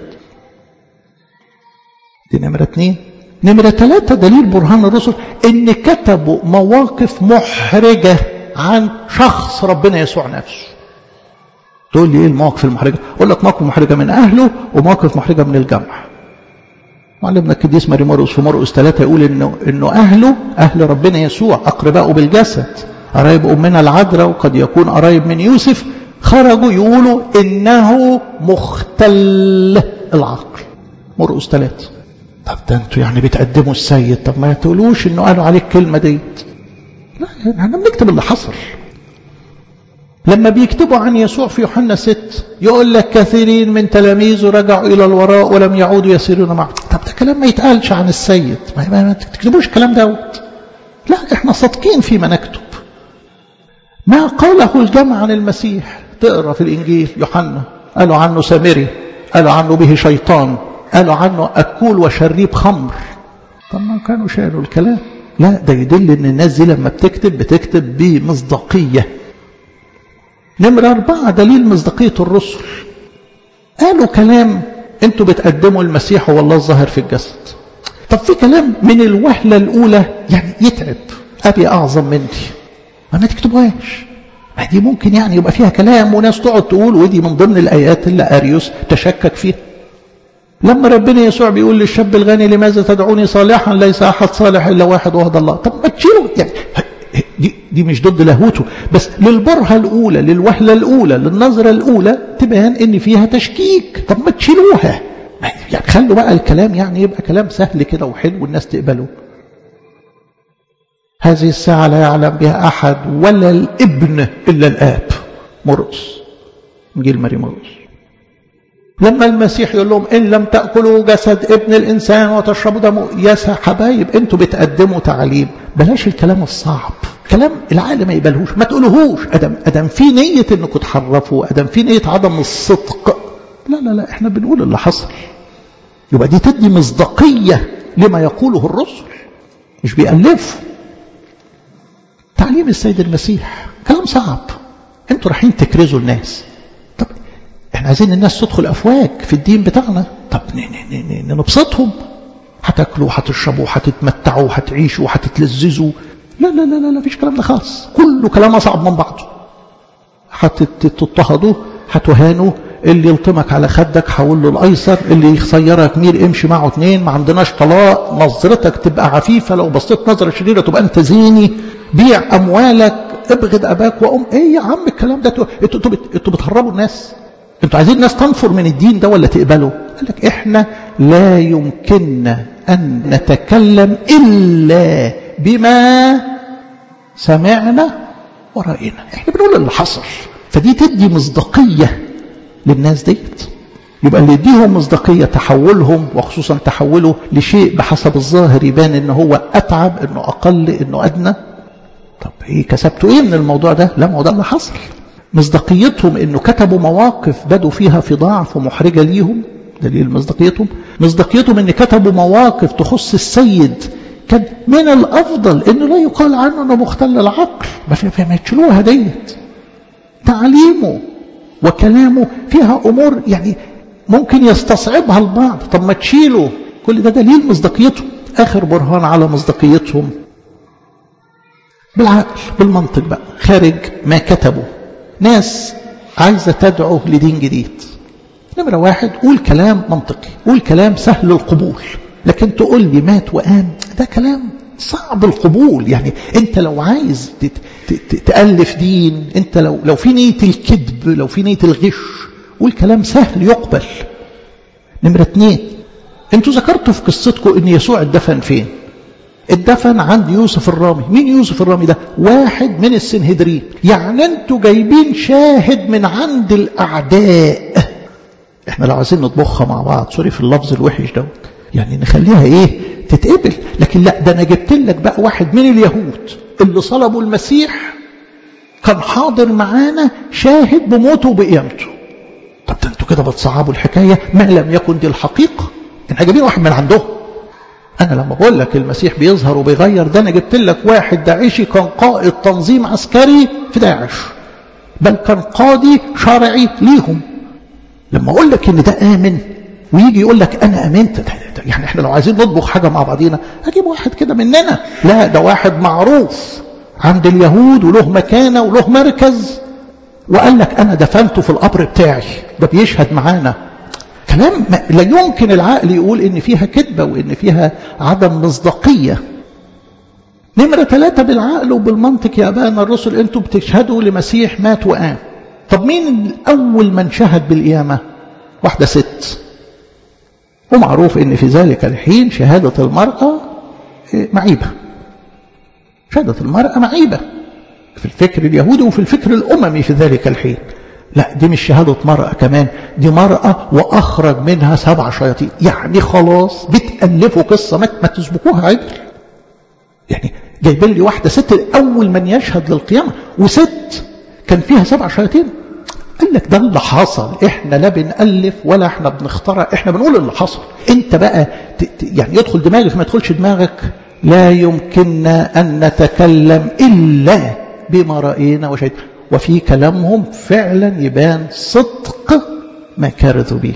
دي نمره اثنين نمره ثلاثه دليل برهان الرسل ان كتبوا مواقف محرجه عن شخص ربنا يسوع نفسه تقول لي ايه المواقف المحرجه اقول لك مواقف محرجه من اهله ومواقف محرجه من الجمع معلمنا القديس ماري مرقس في مرقس ثلاثة يقول انه انه اهله اهل ربنا يسوع اقرباؤه بالجسد قرايب امنا العذراء وقد يكون قرايب من يوسف خرجوا يقولوا انه مختل العقل مرقس ثلاثة طب ده انتوا يعني بتقدموا السيد طب ما تقولوش انه قالوا عليك الكلمه ديت لا يعني احنا بنكتب اللي حصل لما بيكتبوا عن يسوع في يوحنا 6 يقول لك كثيرين من تلاميذه رجعوا الى الوراء ولم يعودوا يسيرون معه طب ده كلام ما يتقالش عن السيد ما, ما, ما تكتبوش الكلام دوت لا احنا صادقين فيما نكتب ما قاله الجمع عن المسيح تقرا في الانجيل يوحنا قالوا عنه سامري قالوا عنه به شيطان قالوا عنه اكول وشريب خمر طب ما كانوا شالوا الكلام لا ده يدل ان الناس دي لما بتكتب بتكتب بمصداقيه نمرة أربعة دليل مصداقية الرسل قالوا كلام انتوا بتقدموا المسيح هو الله الظاهر في الجسد طب في كلام من الوهلة الأولى يعني يتعب أبي أعظم مني ما ما تكتبوهاش ما دي ممكن يعني يبقى فيها كلام وناس تقعد تقول ودي من ضمن الآيات اللي أريوس تشكك فيها لما ربنا يسوع بيقول للشاب الغني لماذا تدعوني صالحا ليس أحد صالح إلا واحد وهو الله طب ما تشيلوا يعني دي, دي مش ضد لاهوته بس للبرهة الأولى للوهلة الأولى للنظرة الأولى تبان إن فيها تشكيك طب ما تشيلوها يعني خلوا بقى الكلام يعني يبقى كلام سهل كده وحلو والناس تقبله هذه الساعة لا يعلم بها أحد ولا الابن إلا الآب مرقس جيل ماري مرقس لما المسيح يقول لهم إن لم تأكلوا جسد ابن الإنسان وتشربوا دمه يا حبايب أنتوا بتقدموا تعليم بلاش الكلام الصعب كلام العقل ما يقبلهوش ما تقولهوش أدم, أدم في نية أنكم تحرفوا أدم في نية عدم الصدق لا لا لا احنا بنقول اللي حصل يبقى دي تدي مصداقية لما يقوله الرسل مش بيألفوا تعليم السيد المسيح كلام صعب انتوا رايحين تكرزوا الناس طب احنا عايزين الناس تدخل افواج في الدين بتاعنا طب نبسطهم هتاكلوا هتشربوا هتتمتعوا هتعيشوا هتتلذذوا لا لا لا لا لا فيش كلام ده خالص كله كلام اصعب من بعضه هتضطهدوا هتهانوا اللي يلطمك على خدك حول له الايسر اللي يخسيرك مير امشي معه اتنين ما عندناش طلاق نظرتك تبقى عفيفه لو بصيت نظره شريره تبقى انت زيني بيع اموالك ابغض اباك وام ايه يا عم الكلام ده انتوا انتوا انتوا بتهربوا الناس انتوا عايزين الناس تنفر من الدين ده ولا تقبله قال لك احنا لا يمكننا ان نتكلم الا بما سمعنا ورأينا احنا بنقول اللي حصل فدي تدي مصداقيه للناس ديت يبقى اللي يديهم مصداقية تحولهم وخصوصا تحوله لشيء بحسب الظاهر يبان ان هو اتعب انه اقل انه ادنى طب ايه كسبتوا ايه من الموضوع ده لا ما هو ده اللي حصل مصداقيتهم انه كتبوا مواقف بدوا فيها في ضعف ومحرجة ليهم دليل مصداقيتهم مصداقيتهم ان كتبوا مواقف تخص السيد كان من الافضل انه لا يقال عنه انه مختل العقل ما تشيلوها ديت تعليمه وكلامه فيها أمور يعني ممكن يستصعبها البعض طب ما تشيله كل ده دليل مصداقيته آخر برهان على مصداقيتهم بالعقل بالمنطق بقى خارج ما كتبوا ناس عايزة تدعو لدين جديد نمرة واحد قول كلام منطقي قول كلام سهل القبول لكن تقول لي مات وقام ده كلام صعب القبول يعني انت لو عايز تألف دين انت لو لو في نية الكذب لو في نية الغش قول كلام سهل يقبل نمرة اتنين انتوا ذكرتوا في قصتكم ان يسوع اتدفن فين اتدفن عند يوسف الرامي مين يوسف الرامي ده واحد من السنهدرين يعني انتوا جايبين شاهد من عند الاعداء احنا لو عايزين نطبخها مع بعض سوري في اللفظ الوحش دوت يعني نخليها ايه تتقبل لكن لا ده انا جبت لك بقى واحد من اليهود اللي صلبوا المسيح كان حاضر معانا شاهد بموته وبقيامته طب ده انتوا كده بتصعبوا الحكايه ما لم يكن دي الحقيقه احنا جايبين واحد من عندهم أنا لما بقول لك المسيح بيظهر وبيغير ده أنا جبت لك واحد داعشي كان قائد تنظيم عسكري في داعش بل كان قاضي شرعي ليهم لما أقول لك إن ده آمن ويجي يقول لك أنا آمنت ده ده يعني إحنا لو عايزين نطبخ حاجة مع بعضينا أجيب واحد كده مننا لا ده واحد معروف عند اليهود وله مكانة وله مركز وقال لك أنا دفنته في القبر بتاعي ده بيشهد معانا كلام لا يمكن العقل يقول إن فيها كذبة وإن فيها عدم مصداقية نمرة ثلاثة بالعقل وبالمنطق يا أبانا الرسل أنتم بتشهدوا لمسيح مات وقام طب مين أول من شهد بالقيامة واحدة ست ومعروف أن في ذلك الحين شهادة المرأة معيبة شهادة المرأة معيبة في الفكر اليهودي وفي الفكر الأممي في ذلك الحين لا دي مش شهادة مرأة كمان دي مرأة وأخرج منها سبع شياطين يعني خلاص بتألفوا قصة ما, ما تسبقوها عدل يعني جايبين لي واحدة ست أول من يشهد للقيامة وست كان فيها سبع شياطين قال لك ده اللي حصل احنا لا بنألف ولا احنا بنخترع احنا بنقول اللي حصل انت بقى ت... ت... يعني يدخل دماغك ما يدخلش دماغك لا يمكننا أن نتكلم إلا بما رأينا وشهدنا وفي كلامهم فعلا يبان صدق ما كرذوا به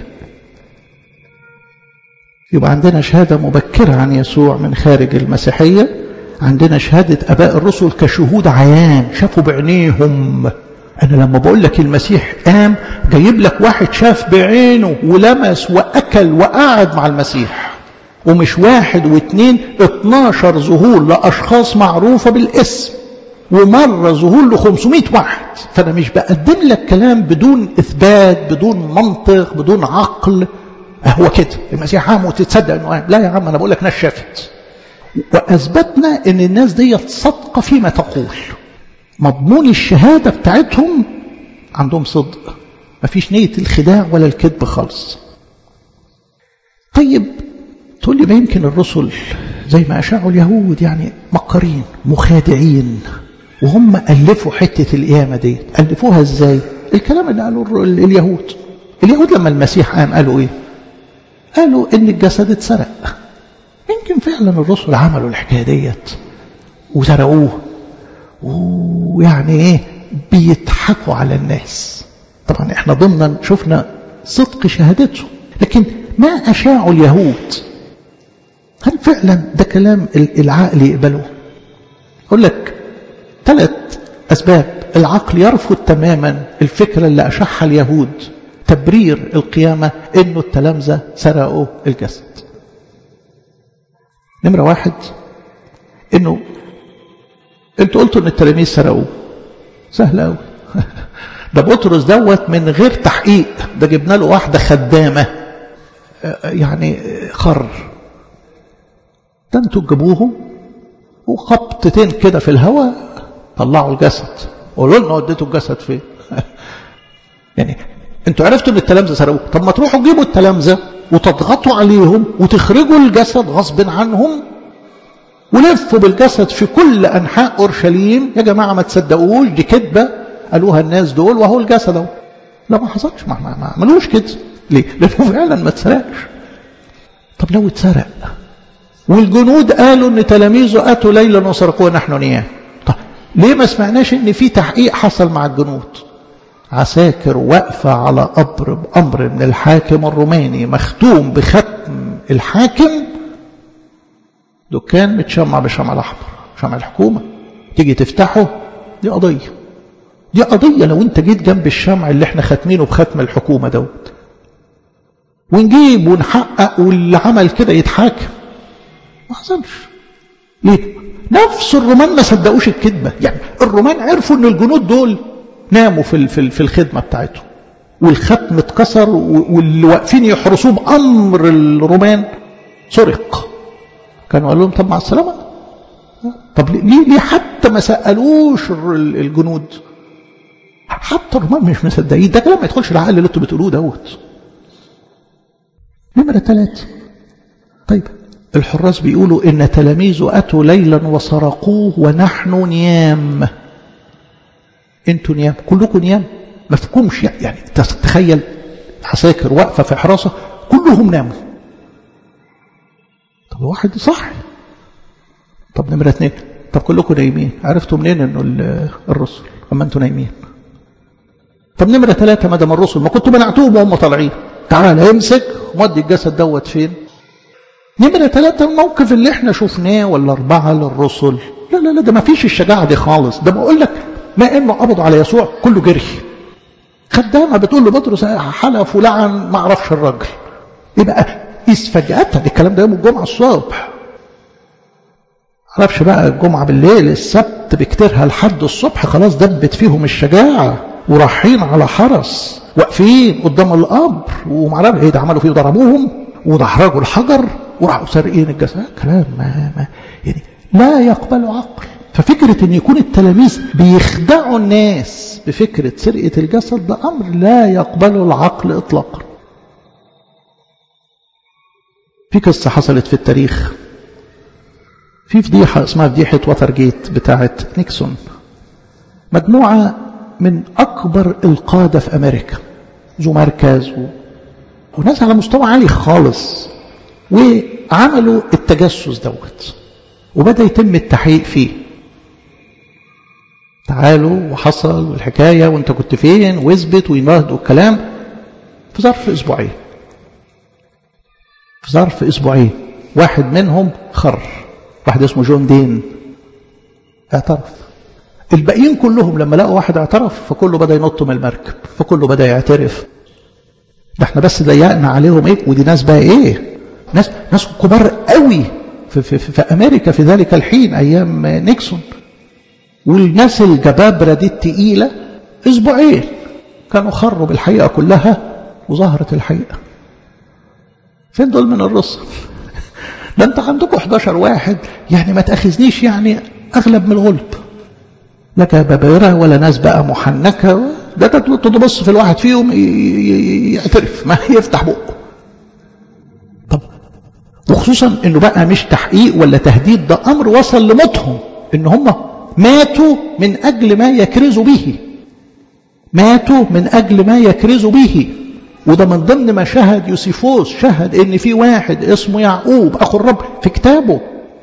يبقى عندنا شهادة مبكرة عن يسوع من خارج المسيحية عندنا شهادة أباء الرسل كشهود عيان شافوا بعينيهم أنا لما بقول لك المسيح قام جايب لك واحد شاف بعينه ولمس وأكل وقعد مع المسيح ومش واحد واثنين 12 ظهور لأشخاص معروفة بالاسم ومرة ظهور ل 500 واحد فأنا مش بقدم لك كلام بدون إثبات بدون منطق بدون عقل هو كده المسيح قام وتتصدق انه قام لا يا عم انا بقول لك ناس شافت واثبتنا ان الناس دي صادقه فيما تقول مضمون الشهاده بتاعتهم عندهم صدق مفيش نيه الخداع ولا الكذب خالص طيب تقول لي ما يمكن الرسل زي ما اشاعوا اليهود يعني مكرين مخادعين وهم الفوا حته القيامه دي الفوها ازاي الكلام اللي قالوا اليهود اليهود لما المسيح قام قالوا ايه قالوا ان الجسد اتسرق يمكن فعلا الرسل عملوا الحكايه ديت وسرقوه ويعني ايه بيضحكوا على الناس طبعا احنا ضمنا شفنا صدق شهادته لكن ما اشاعوا اليهود هل فعلا ده كلام العقل يقبله اقول لك ثلاث اسباب العقل يرفض تماما الفكره اللي اشاعها اليهود تبرير القيامة انه التلامذة سرقوا الجسد نمرة واحد انه انتوا قلتوا ان التلاميذ سرقوه سهل قوي ده بطرس دوت من غير تحقيق ده جبنا له واحدة خدامة يعني خر ده انتوا تجيبوهم وخبطتين كده في الهواء طلعوا الجسد قولوا لنا وديتوا الجسد فين يعني انتوا عرفتوا ان التلامذه سرقوه طب ما تروحوا تجيبوا التلامذه وتضغطوا عليهم وتخرجوا الجسد غصب عنهم ولفوا بالجسد في كل انحاء اورشليم يا جماعه ما تصدقوش دي كذبه قالوها الناس دول وهو الجسد اهو لا ما حصلش ما, ما, ما عملوش كده ليه؟ لانه فعلا ما اتسرقش طب لو اتسرق والجنود قالوا ان تلاميذه اتوا ليلا وسرقوه نحن نياه طب ليه ما سمعناش ان في تحقيق حصل مع الجنود عساكر واقفة على قبر بأمر من الحاكم الروماني مختوم بختم الحاكم دكان متشمع بالشمع الأحمر شمع الحكومة تيجي تفتحه دي قضية دي قضية لو انت جيت جنب الشمع اللي احنا ختمينه بختم الحكومة دوت ونجيب ونحقق واللي عمل كده يتحاكم ما حصلش ليه نفس الرومان ما صدقوش الكذبة يعني الرومان عرفوا ان الجنود دول ناموا في في الخدمه بتاعتهم والختم اتكسر واللي واقفين يحرسوه بامر الرومان سرق كانوا قالوا لهم طب مع السلامه طب ليه ليه حتى ما سالوش الجنود حتى الرومان مش مصدقين ده كلام ما يدخلش العقل اللي انتوا بتقولوه دوت نمره ثلاثه طيب الحراس بيقولوا ان تلاميذه اتوا ليلا وسرقوه ونحن نيام انتوا نيام كلكم نيام ما فيكمش يعني تخيل عساكر واقفه في حراسه كلهم ناموا طب واحد صح طب نمرة اتنين طب كلكم نايمين عرفتوا منين انه الرسل اما انتوا نايمين طب نمرة ثلاثة ما دام الرسل ما كنتوا منعتوهم وهم طالعين تعال امسك ومضي الجسد دوت فين نمرة ثلاثة الموقف اللي احنا شفناه ولا أربعة للرسل لا لا لا ده ما فيش الشجاعة دي خالص ده بقول لك ما انه قبضوا على يسوع كله جري خدامة بتقول له بطرس حلف ولعن ما اعرفش الراجل يبقى إذ فجأة الكلام ده يوم الجمعة الصبح معرفش بقى الجمعة بالليل السبت بكتيرها لحد الصبح خلاص دبت فيهم الشجاعة ورايحين على حرس واقفين قدام القبر ومعرفش ايه ده عملوا فيه ضربوهم ودحرجوا الحجر وراحوا سارقين الجسد كلام ما, ما يعني لا يقبل عقل ففكرة ان يكون التلاميذ بيخدعوا الناس بفكرة سرقة الجسد ده امر لا يقبله العقل اطلاقا في قصة حصلت في التاريخ في فضيحة اسمها فضيحة واتر جيت بتاعت نيكسون مجموعة من أكبر القادة في أمريكا ذو مركز و... وناس على مستوى عالي خالص وعملوا التجسس دوت وبدأ يتم التحقيق فيه تعالوا وحصل والحكاية وانت كنت فين واثبت وينهدوا الكلام في ظرف اسبوعين في ظرف اسبوعين واحد منهم خر واحد اسمه جون دين اعترف الباقيين كلهم لما لقوا واحد اعترف فكله بدا ينط من المركب فكله بدا يعترف ده احنا بس ضيقنا عليهم ايه ودي ناس بقى ايه ناس ناس كبار قوي في, في, في, في امريكا في ذلك الحين ايام نيكسون والناس الجبابره دي التقيله اسبوعين كانوا خروا بالحقيقه كلها وظهرت الحقيقه فين دول من الرسل ده انت عندكم 11 واحد يعني ما تاخذنيش يعني اغلب من الغلب لا كبابره ولا ناس بقى محنكه ده تبص في الواحد فيهم يعترف ما يفتح بقه طب وخصوصا انه بقى مش تحقيق ولا تهديد ده امر وصل لموتهم ان هم ماتوا من اجل ما يكرزوا به ماتوا من اجل ما يكرزوا به وده من ضمن ما شهد يوسيفوس شهد ان في واحد اسمه يعقوب اخو الرب في كتابه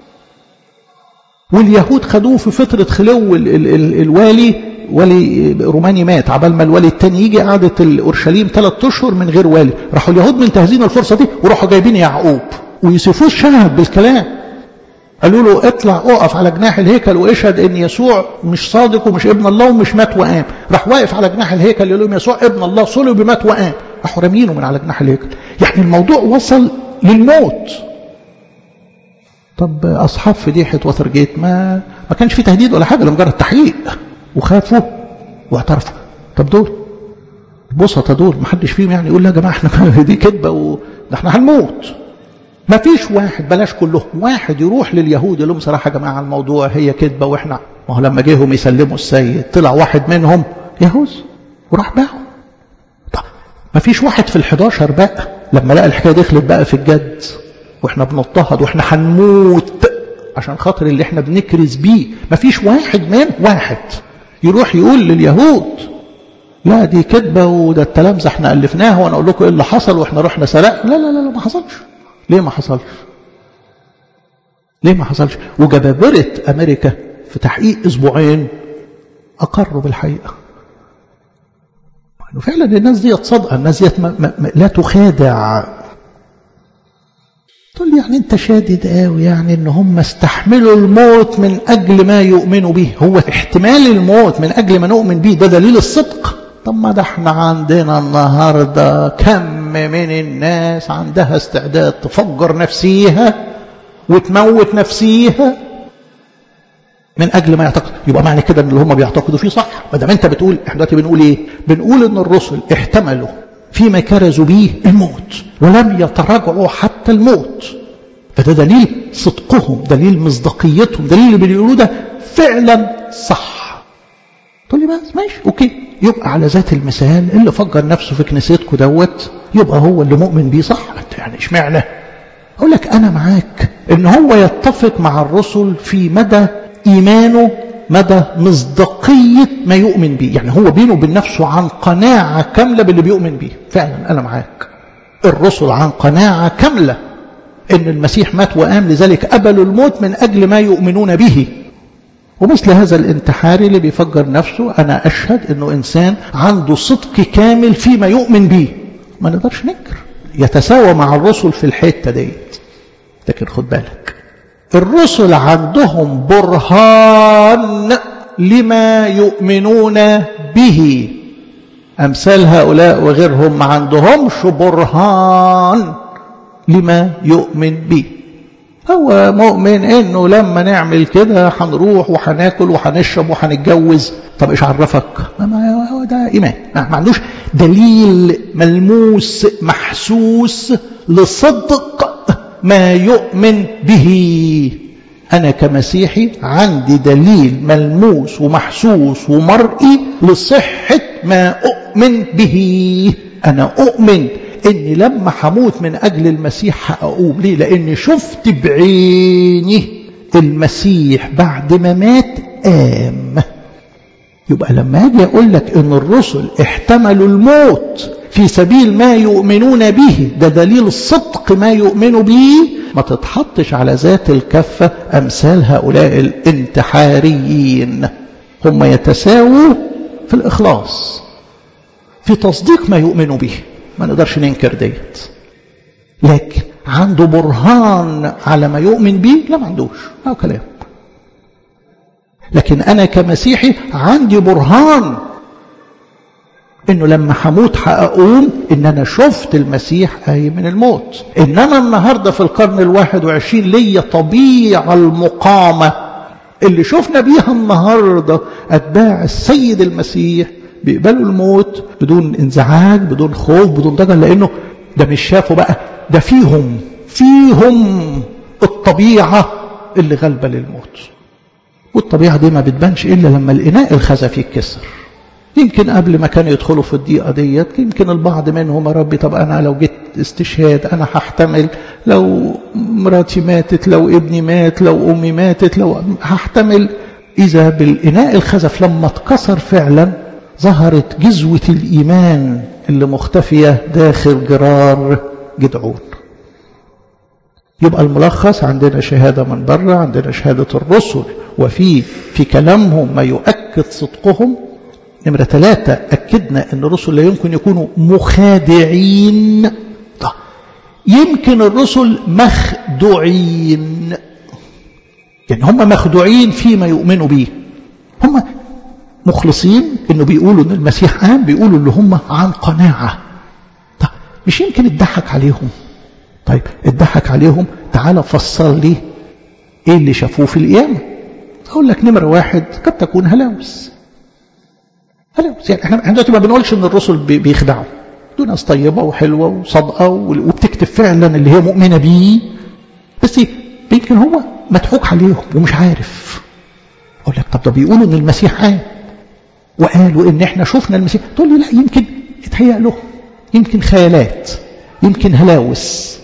واليهود خدوه في فترة خلو ال ال ال الوالي والي روماني مات عبال ما الوالي التاني يجي قعدت الاورشليم ثلاث اشهر من غير والي راحوا اليهود منتهزين الفرصة دي وراحوا جايبين يعقوب ويوسيفوس شهد بالكلام قالوا له اطلع اقف على جناح الهيكل واشهد ان يسوع مش صادق ومش ابن الله ومش مات وقام راح واقف على جناح الهيكل يقول لهم يسوع ابن الله صلب مات وقام راحوا رامينه من على جناح الهيكل يعني الموضوع وصل للموت طب اصحاب فضيحه وتر جيت ما ما كانش في تهديد ولا حاجه لمجرد تحقيق وخافوا واعترفوا طب دول بسطة دول ما حدش فيهم يعني يقول لا يا جماعه احنا دي كذبه و... ده احنا هنموت ما فيش واحد بلاش كلهم واحد يروح لليهود يقول لهم صراحه يا جماعه الموضوع هي كذبه واحنا ما هو لما جيهم يسلموا السيد طلع واحد منهم يهوذ وراح باعه طب ما فيش واحد في ال11 بقى لما لقى الحكايه دخلت بقى في الجد واحنا بنضطهد واحنا هنموت عشان خاطر اللي احنا بنكرز بيه ما فيش واحد من واحد يروح يقول لليهود لا دي كذبه وده التلامذه احنا الفناه وانا اقول لكم ايه اللي حصل واحنا رحنا سرقنا لا لا لا ما حصلش ليه ما حصلش ليه ما حصلش وجبابرة أمريكا في تحقيق أسبوعين أقروا بالحقيقة فعلا الناس دي صادقة الناس دي لا تخادع تقول لي يعني انت شادد قوي يعني ان هم استحملوا الموت من اجل ما يؤمنوا به هو احتمال الموت من اجل ما نؤمن به ده دليل الصدق طب ما ده احنا عندنا النهارده كم من الناس عندها استعداد تفجر نفسيها وتموت نفسيها من اجل ما يعتقد يبقى معنى كده ان اللي هم بيعتقدوا فيه صح ما دام انت بتقول احنا دلوقتي بنقول ايه بنقول ان الرسل احتملوا فيما كرزوا به الموت ولم يتراجعوا حتى الموت فده دليل صدقهم دليل مصداقيتهم دليل اللي بيقولوه ده فعلا صح تقول لي بس ماشي اوكي يبقى على ذات المثال اللي فجر نفسه في كنيستكم دوت يبقى هو اللي مؤمن بيه صح انت يعني اشمعنى اقول لك انا معاك ان هو يتفق مع الرسل في مدى ايمانه مدى مصداقية ما يؤمن به يعني هو بينه وبين نفسه عن قناعة كاملة باللي بيؤمن به فعلا أنا معاك الرسل عن قناعة كاملة ان المسيح مات وقام لذلك قبلوا الموت من اجل ما يؤمنون به ومثل هذا الانتحاري اللي بيفجر نفسه انا اشهد انه انسان عنده صدق كامل فيما يؤمن به ما نقدرش ننكر يتساوى مع الرسل في الحته ديت لكن خد بالك الرسل عندهم برهان لما يؤمنون به امثال هؤلاء وغيرهم ما عندهمش برهان لما يؤمن به هو مؤمن انه لما نعمل كده هنروح وهناكل وهنشرب وهنتجوز طب ايش عرفك ما هو ده ايمان ما عندوش دليل ملموس محسوس لصدق ما يؤمن به انا كمسيحي عندي دليل ملموس ومحسوس ومرئي لصحه ما اؤمن به انا اؤمن اني لما هموت من اجل المسيح هقوم ليه لاني شفت بعيني المسيح بعد ما مات قام يبقى لما اجي اقول لك ان الرسل احتملوا الموت في سبيل ما يؤمنون به ده دليل صدق ما يؤمنوا به ما تتحطش على ذات الكفة امثال هؤلاء الانتحاريين هم يتساووا في الاخلاص في تصديق ما يؤمنوا به ما نقدرش ننكر ديت لكن عنده برهان على ما يؤمن به لا ما عندوش او كلام لكن انا كمسيحي عندي برهان انه لما هموت هقوم ان انا شفت المسيح قايم من الموت انما النهارده في القرن الواحد وعشرين ليا طبيعه المقامه اللي شفنا بيها النهارده اتباع السيد المسيح بيقبلوا الموت بدون انزعاج بدون خوف بدون ضجر لانه ده مش شافوا بقى ده فيهم فيهم الطبيعه اللي غالبه للموت والطبيعه دي ما بتبانش الا لما الاناء الخزفي يتكسر يمكن قبل ما كانوا يدخلوا في الضيقه ديت يمكن البعض منهم يا ربي طب انا لو جيت استشهاد انا هحتمل لو مراتي ماتت لو ابني مات لو امي ماتت لو هحتمل اذا بالاناء الخزف لما اتكسر فعلا ظهرت جزوة الإيمان اللي مختفية داخل جرار جدعون يبقى الملخص عندنا شهادة من بره عندنا شهادة الرسل وفي في كلامهم ما يؤكد صدقهم نمرة ثلاثة أكدنا أن الرسل لا يمكن يكونوا مخادعين طيب. يمكن الرسل مخدوعين يعني هم مخدوعين فيما يؤمنوا به هم مخلصين انه بيقولوا ان المسيح قام بيقولوا اللي هم عن قناعة طيب مش يمكن اتضحك عليهم طيب اتضحك عليهم تعال فسر لي ايه اللي شافوه في القيامة اقول لك نمرة واحد قد تكون هلاوس هلاوس يعني احنا دلوقتي ما بنقولش ان الرسل بيخدعوا دول ناس طيبة وحلوة وصادقة وبتكتب فعلا اللي هي مؤمنة بيه بس يمكن هو مضحوك عليهم ومش عارف اقول لك طب ده بيقولوا ان المسيح قام وقالوا ان احنا شفنا المسيح تقول لي لا يمكن اتهيأ له يمكن خيالات يمكن هلاوس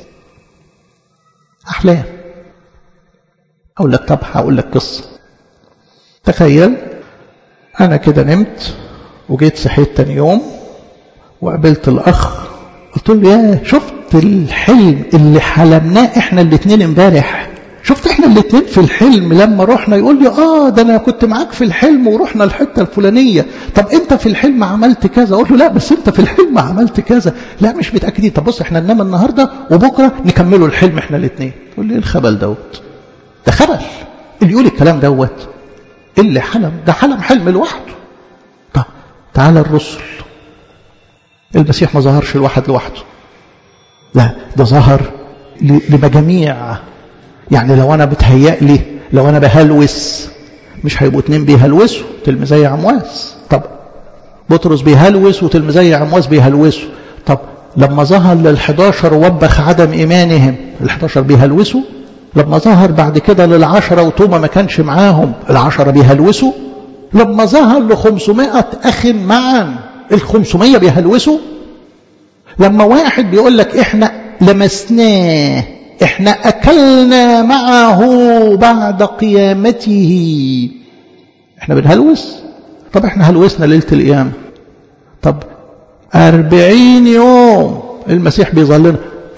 احلام اقول لك طب هقول لك قصه تخيل انا كده نمت وجيت صحيت تاني يوم وقابلت الاخ قلت له يا شفت الحلم اللي حلمناه احنا الاثنين امبارح شفت احنا الاثنين في الحلم لما رحنا يقول لي اه ده انا كنت معاك في الحلم ورحنا الحته الفلانيه طب انت في الحلم عملت كذا اقول له لا بس انت في الحلم عملت كذا لا مش متاكدين طب بص احنا ننام النهارده وبكره نكملوا الحلم احنا الاثنين يقول لي ايه الخبل دوت ده خبل اللي يقول الكلام دوت اللي حلم ده حلم حلم لوحده طب تعالى الرسل المسيح ما ظهرش الواحد لوحده لا ده ظهر لمجاميع يعني لو انا بتهيأ لي لو انا بهلوس مش هيبقوا اتنين بيهلوسوا تلميذي عمواس طب بطرس بيهلوس وتلميذي عمواس بيهلوسوا طب لما ظهر لل11 ووبخ عدم ايمانهم ال11 بيهلوسوا لما ظهر بعد كده للعشرة وتوما ما كانش معاهم العشرة بيهلوسوا لما ظهر ل 500 أخ معا ال 500 بيهلوسوا لما واحد بيقول لك احنا لمسناه احنا اكلنا معه بعد قيامته احنا بنهلوس طب احنا هلوسنا ليلة القيامة طب أربعين يوم المسيح بيظلنا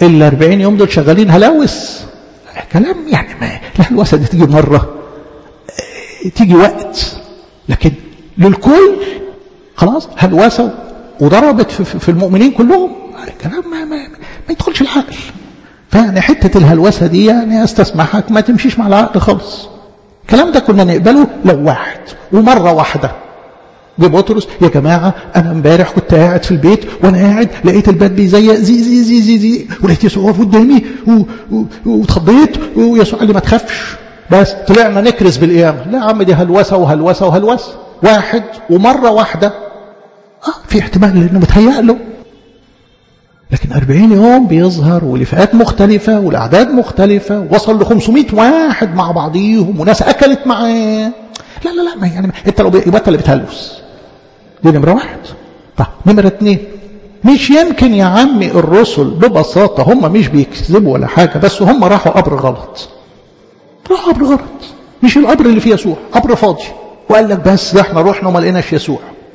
ال 40 يوم دول شغالين هلاوس كلام يعني ما الهلوسه دي تيجي مره تيجي وقت لكن للكل خلاص هلوسه وضربت في, في المؤمنين كلهم كلام ما, ما, ما يدخلش العقل فيعني حته الهلوسه دي يعني استسمحك ما تمشيش مع العقل خالص الكلام ده كنا نقبله لو واحد ومره واحده جه بطرس يا جماعة أنا امبارح كنت قاعد في البيت وأنا قاعد لقيت الباب بيزيق زي زي زي زي زي ولقيت يسوع واقف قدامي واتخضيت ويسوع قال لي ما تخافش بس طلعنا نكرز بالقيامة لا يا عم دي هلوسة وهلوسة وهلوسة واحد ومرة واحدة آه في احتمال لأنه متهيأ له لكن 40 يوم بيظهر ولفئات مختلفة والأعداد مختلفة وصل ل 500 واحد مع بعضيهم وناس أكلت معاه لا لا لا ما يعني ما انت لو يبقى انت اللي بتهلوس دي نمرة واحد طب نمرة اتنين مش يمكن يا عمي الرسل ببساطة هم مش بيكذبوا ولا حاجة بس هم راحوا قبر غلط راحوا قبر غلط مش القبر اللي فيه يسوع قبر فاضي وقال لك بس ده احنا رحنا وما لقيناش يسوع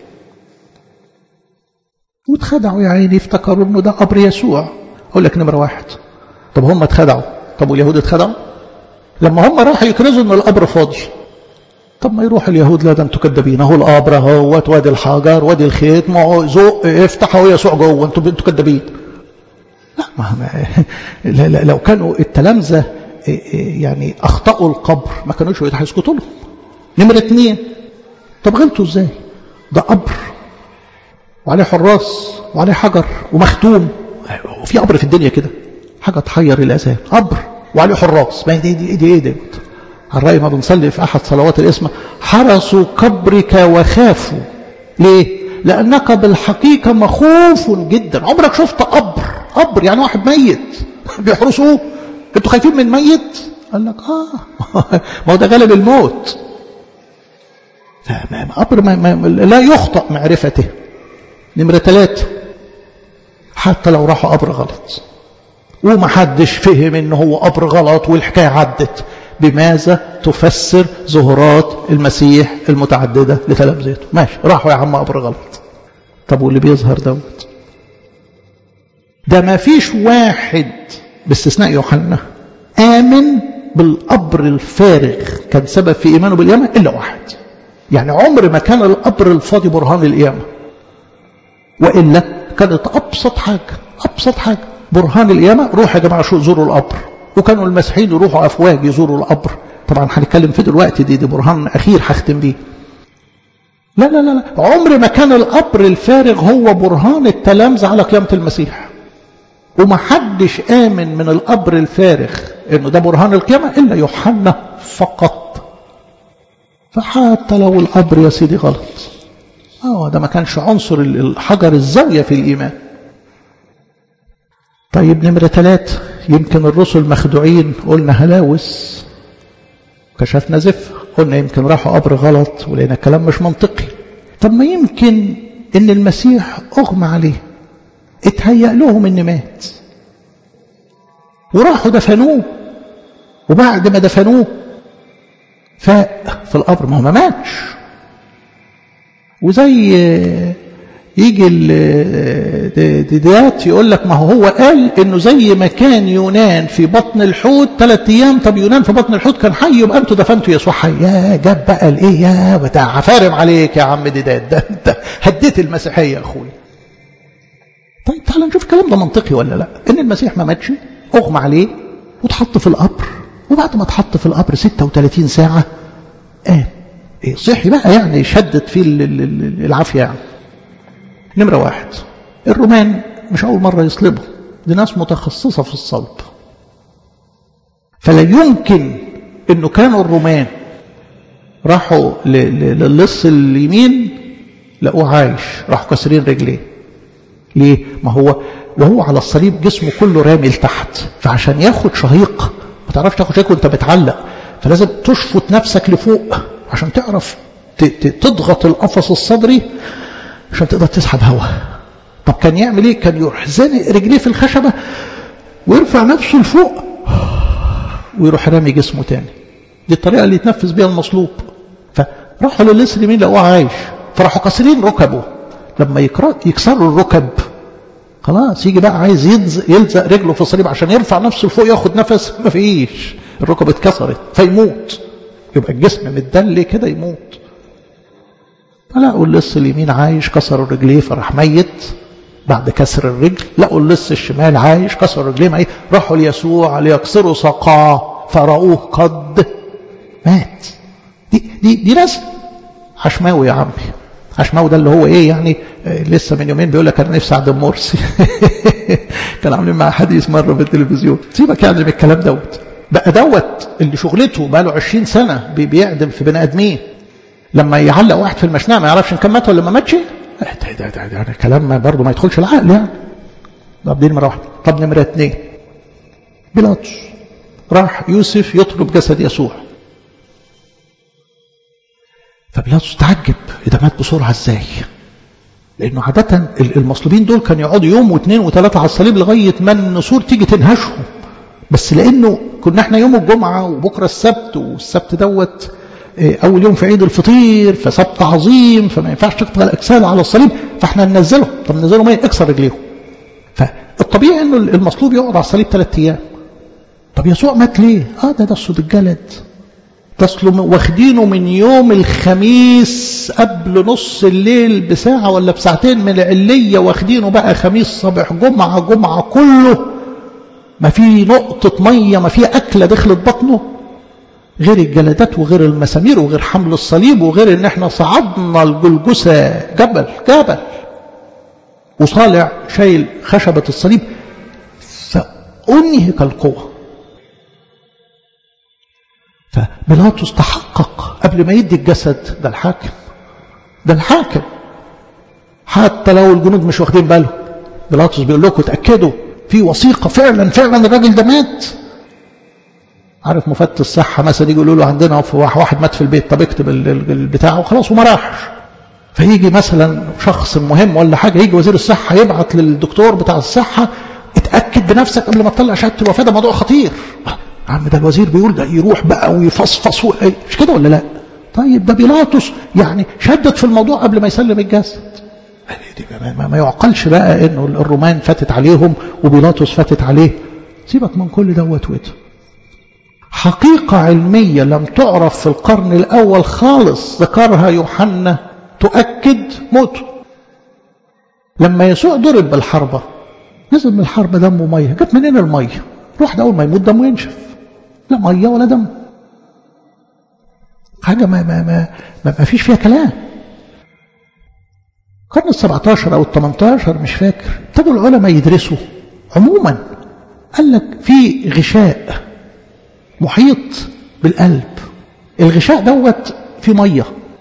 واتخدعوا يا عيني افتكروا انه ده قبر يسوع اقول لك نمرة واحد طب هم اتخدعوا طب واليهود اتخدعوا لما هم راحوا يكرزوا ان القبر فاضي طب ما يروح اليهود لا ده انتوا كدابين اهو القبر اهوت وادي الحجر وادي الخيط ما زق افتح اهو يسوع جوه انتوا انتوا كدابين لا ما, ما لا لا لو كانوا التلامذه يعني اخطاوا القبر ما كانوش هيسكتوا لهم نمره اثنين طب غلطوا ازاي ده قبر وعليه حراس وعليه حجر ومختوم وفي قبر في الدنيا كده حاجه تحير الاذهان قبر وعليه حراس ما دي دي, دي ايه ده على رأي ما بنصلي في أحد صلوات الاسم حرسوا قبرك وخافوا ليه؟ لأنك بالحقيقة مخوف جدا عمرك شفت قبر قبر يعني واحد ميت بيحرسوه انتوا خايفين من ميت قال لك اه ما هو ده غلب الموت قبر ما ما لا يخطأ معرفته نمرة ثلاثة حتى لو راحوا قبر غلط ومحدش فهم ان هو قبر غلط والحكاية عدت بماذا تفسر ظهورات المسيح المتعددة لتلامذته ماشي راحوا يا عم قبر غلط طب واللي بيظهر دوت ده ما فيش واحد باستثناء يوحنا آمن بالقبر الفارغ كان سبب في إيمانه بالقيامة إلا واحد يعني عمر ما كان القبر الفاضي برهان القيامة وإلا كانت أبسط حاجة أبسط حاجة برهان القيامة روح يا جماعة شو زوروا القبر وكانوا المسيحيين يروحوا أفواج يزوروا القبر طبعا هنتكلم في دلوقتي دي, دي برهان أخير هختم بيه لا لا لا لا عمر ما كان القبر الفارغ هو برهان التلامذة على قيامة المسيح وما حدش آمن من القبر الفارغ إنه ده برهان القيامة إلا يوحنا فقط فحتى لو القبر يا سيدي غلط اه ده ما كانش عنصر الحجر الزاوية في الإيمان طيب نمرة ثلاثة يمكن الرسل مخدوعين قلنا هلاوس كشفنا زف قلنا يمكن راحوا قبر غلط ولقينا الكلام مش منطقي طب ما يمكن ان المسيح اغمى عليه اتهيأ لهم ان مات وراحوا دفنوه وبعد ما دفنوه فاق في القبر ما هو ما ماتش وزي يجي ديات يقول لك ما هو هو قال انه زي ما كان يونان في بطن الحوت ثلاث ايام طب يونان في بطن الحوت كان حي يبقى انتوا دفنتوا يسوع حي يا جاب بقى الايه يا بتاع فارم عليك يا عم ديدات ده انت هديت المسيحيه يا اخويا طيب تعال نشوف الكلام ده منطقي ولا لا ان المسيح ما ماتش اغمى عليه واتحط في القبر وبعد ما اتحط في القبر 36 ساعه قام ايه صحي بقى يعني شدت فيه العافيه يعني نمرة واحد الرومان مش أول مرة يصلبوا دي ناس متخصصة في الصلب فلا يمكن أنه كانوا الرومان راحوا للص اليمين لقوه عايش راحوا كسرين رجليه ليه؟ ما هو وهو على الصليب جسمه كله رامي لتحت فعشان ياخد شهيق ما تعرفش تاخد شهيق وانت بتعلق فلازم تشفط نفسك لفوق عشان تعرف تضغط القفص الصدري عشان تقدر تسحب هواء طب كان يعمل ايه كان يروح زانق رجليه في الخشبة ويرفع نفسه لفوق ويروح رامي جسمه تاني دي الطريقة اللي يتنفذ بيها المصلوب فراحوا للص اليمين لقوه عايش فراحوا كاسرين ركبه لما يكسروا الركب خلاص يجي بقى عايز يلزق, يلزق رجله في الصليب عشان يرفع نفسه لفوق ياخد نفس ما فيش الركبه اتكسرت فيموت يبقى الجسم متدلي كده يموت فلقوا اللص اليمين عايش كسروا رجليه فراح ميت بعد كسر الرجل لقوا اللص الشمال عايش كسروا رجليه ميت راحوا ليسوع ليكسروا ساقاه فرأوه قد مات دي دي دي ناس عشماوي يا عمي عشماوي ده اللي هو ايه يعني لسه من يومين بيقول لك انا نفسي اعدم مرسي كان عاملين معاه حديث مره في التلفزيون سيبك يعني من الكلام دوت بقى دوت اللي شغلته بقى له 20 سنه بيعدم في بني ادمين لما يعلق واحد في المشنقه ما يعرفش ان كان مات ولا ما ماتش ده ده ده يعني كلام برضه ما يدخلش العقل يعني طب دي نمره واحده طب نمره اثنين بيلاطس راح يوسف يطلب جسد يسوع فبيلاطس تعجب ده مات بسرعه ازاي لانه عاده المصلوبين دول كانوا يقعدوا يوم واثنين وثلاثه على الصليب لغايه ما النسور تيجي تنهشهم بس لانه كنا احنا يوم الجمعه وبكره السبت والسبت دوت اول يوم في عيد الفطير فسبت عظيم فما ينفعش تقطع الاجساد على الصليب فاحنا ننزله طب ننزله ما يكسر رجليهم فالطبيعي انه المصلوب يقعد على الصليب ثلاث ايام طب يسوع مات ليه؟ اه ده ده الصوت الجلد تصل واخدينه من يوم الخميس قبل نص الليل بساعة ولا بساعتين من العلية واخدينه بقى خميس صبح جمعة جمعة كله ما في نقطة مية ما في أكلة دخلت بطنه غير الجلدات وغير المسامير وغير حمل الصليب وغير ان احنا صعدنا الجلجسة جبل جبل وصالع شايل خشبة الصليب فأنهك القوة فبيلاطس تحقق قبل ما يدي الجسد ده الحاكم ده الحاكم حتى لو الجنود مش واخدين بالهم بيلاطس بيقول لكم اتاكدوا في وثيقه فعلا فعلا الراجل ده مات عارف مفتش الصحه مثلا يجي يقولوا له عندنا واحد مات في البيت طب اكتب البتاع وخلاص وما راحش فيجي مثلا شخص مهم ولا حاجه يجي وزير الصحه يبعت للدكتور بتاع الصحه اتاكد بنفسك قبل ما تطلع شهاده الوفاه ده موضوع خطير عم ده الوزير بيقول ده يروح بقى ويفصفص مش كده ولا لا طيب ده بيلاطس يعني شدد في الموضوع قبل ما يسلم الجسد ما, ما يعقلش بقى انه الرومان فاتت عليهم وبيلاطس فاتت عليه سيبك من كل دوت وده حقيقة علمية لم تعرف في القرن الأول خالص ذكرها يوحنا تؤكد موته لما يسوع ضرب بالحربة نزل من الحربة دمه مية جت منين المية روح ده أول ما يموت دمه ينشف لا مية ولا دم حاجة ما, ما, ما, ما, ما فيش فيها كلام القرن السبعتاشر أو الثمنتاشر مش فاكر ابتدوا العلماء يدرسوا عموما قال لك في غشاء محيط بالقلب الغشاء دوت في ميه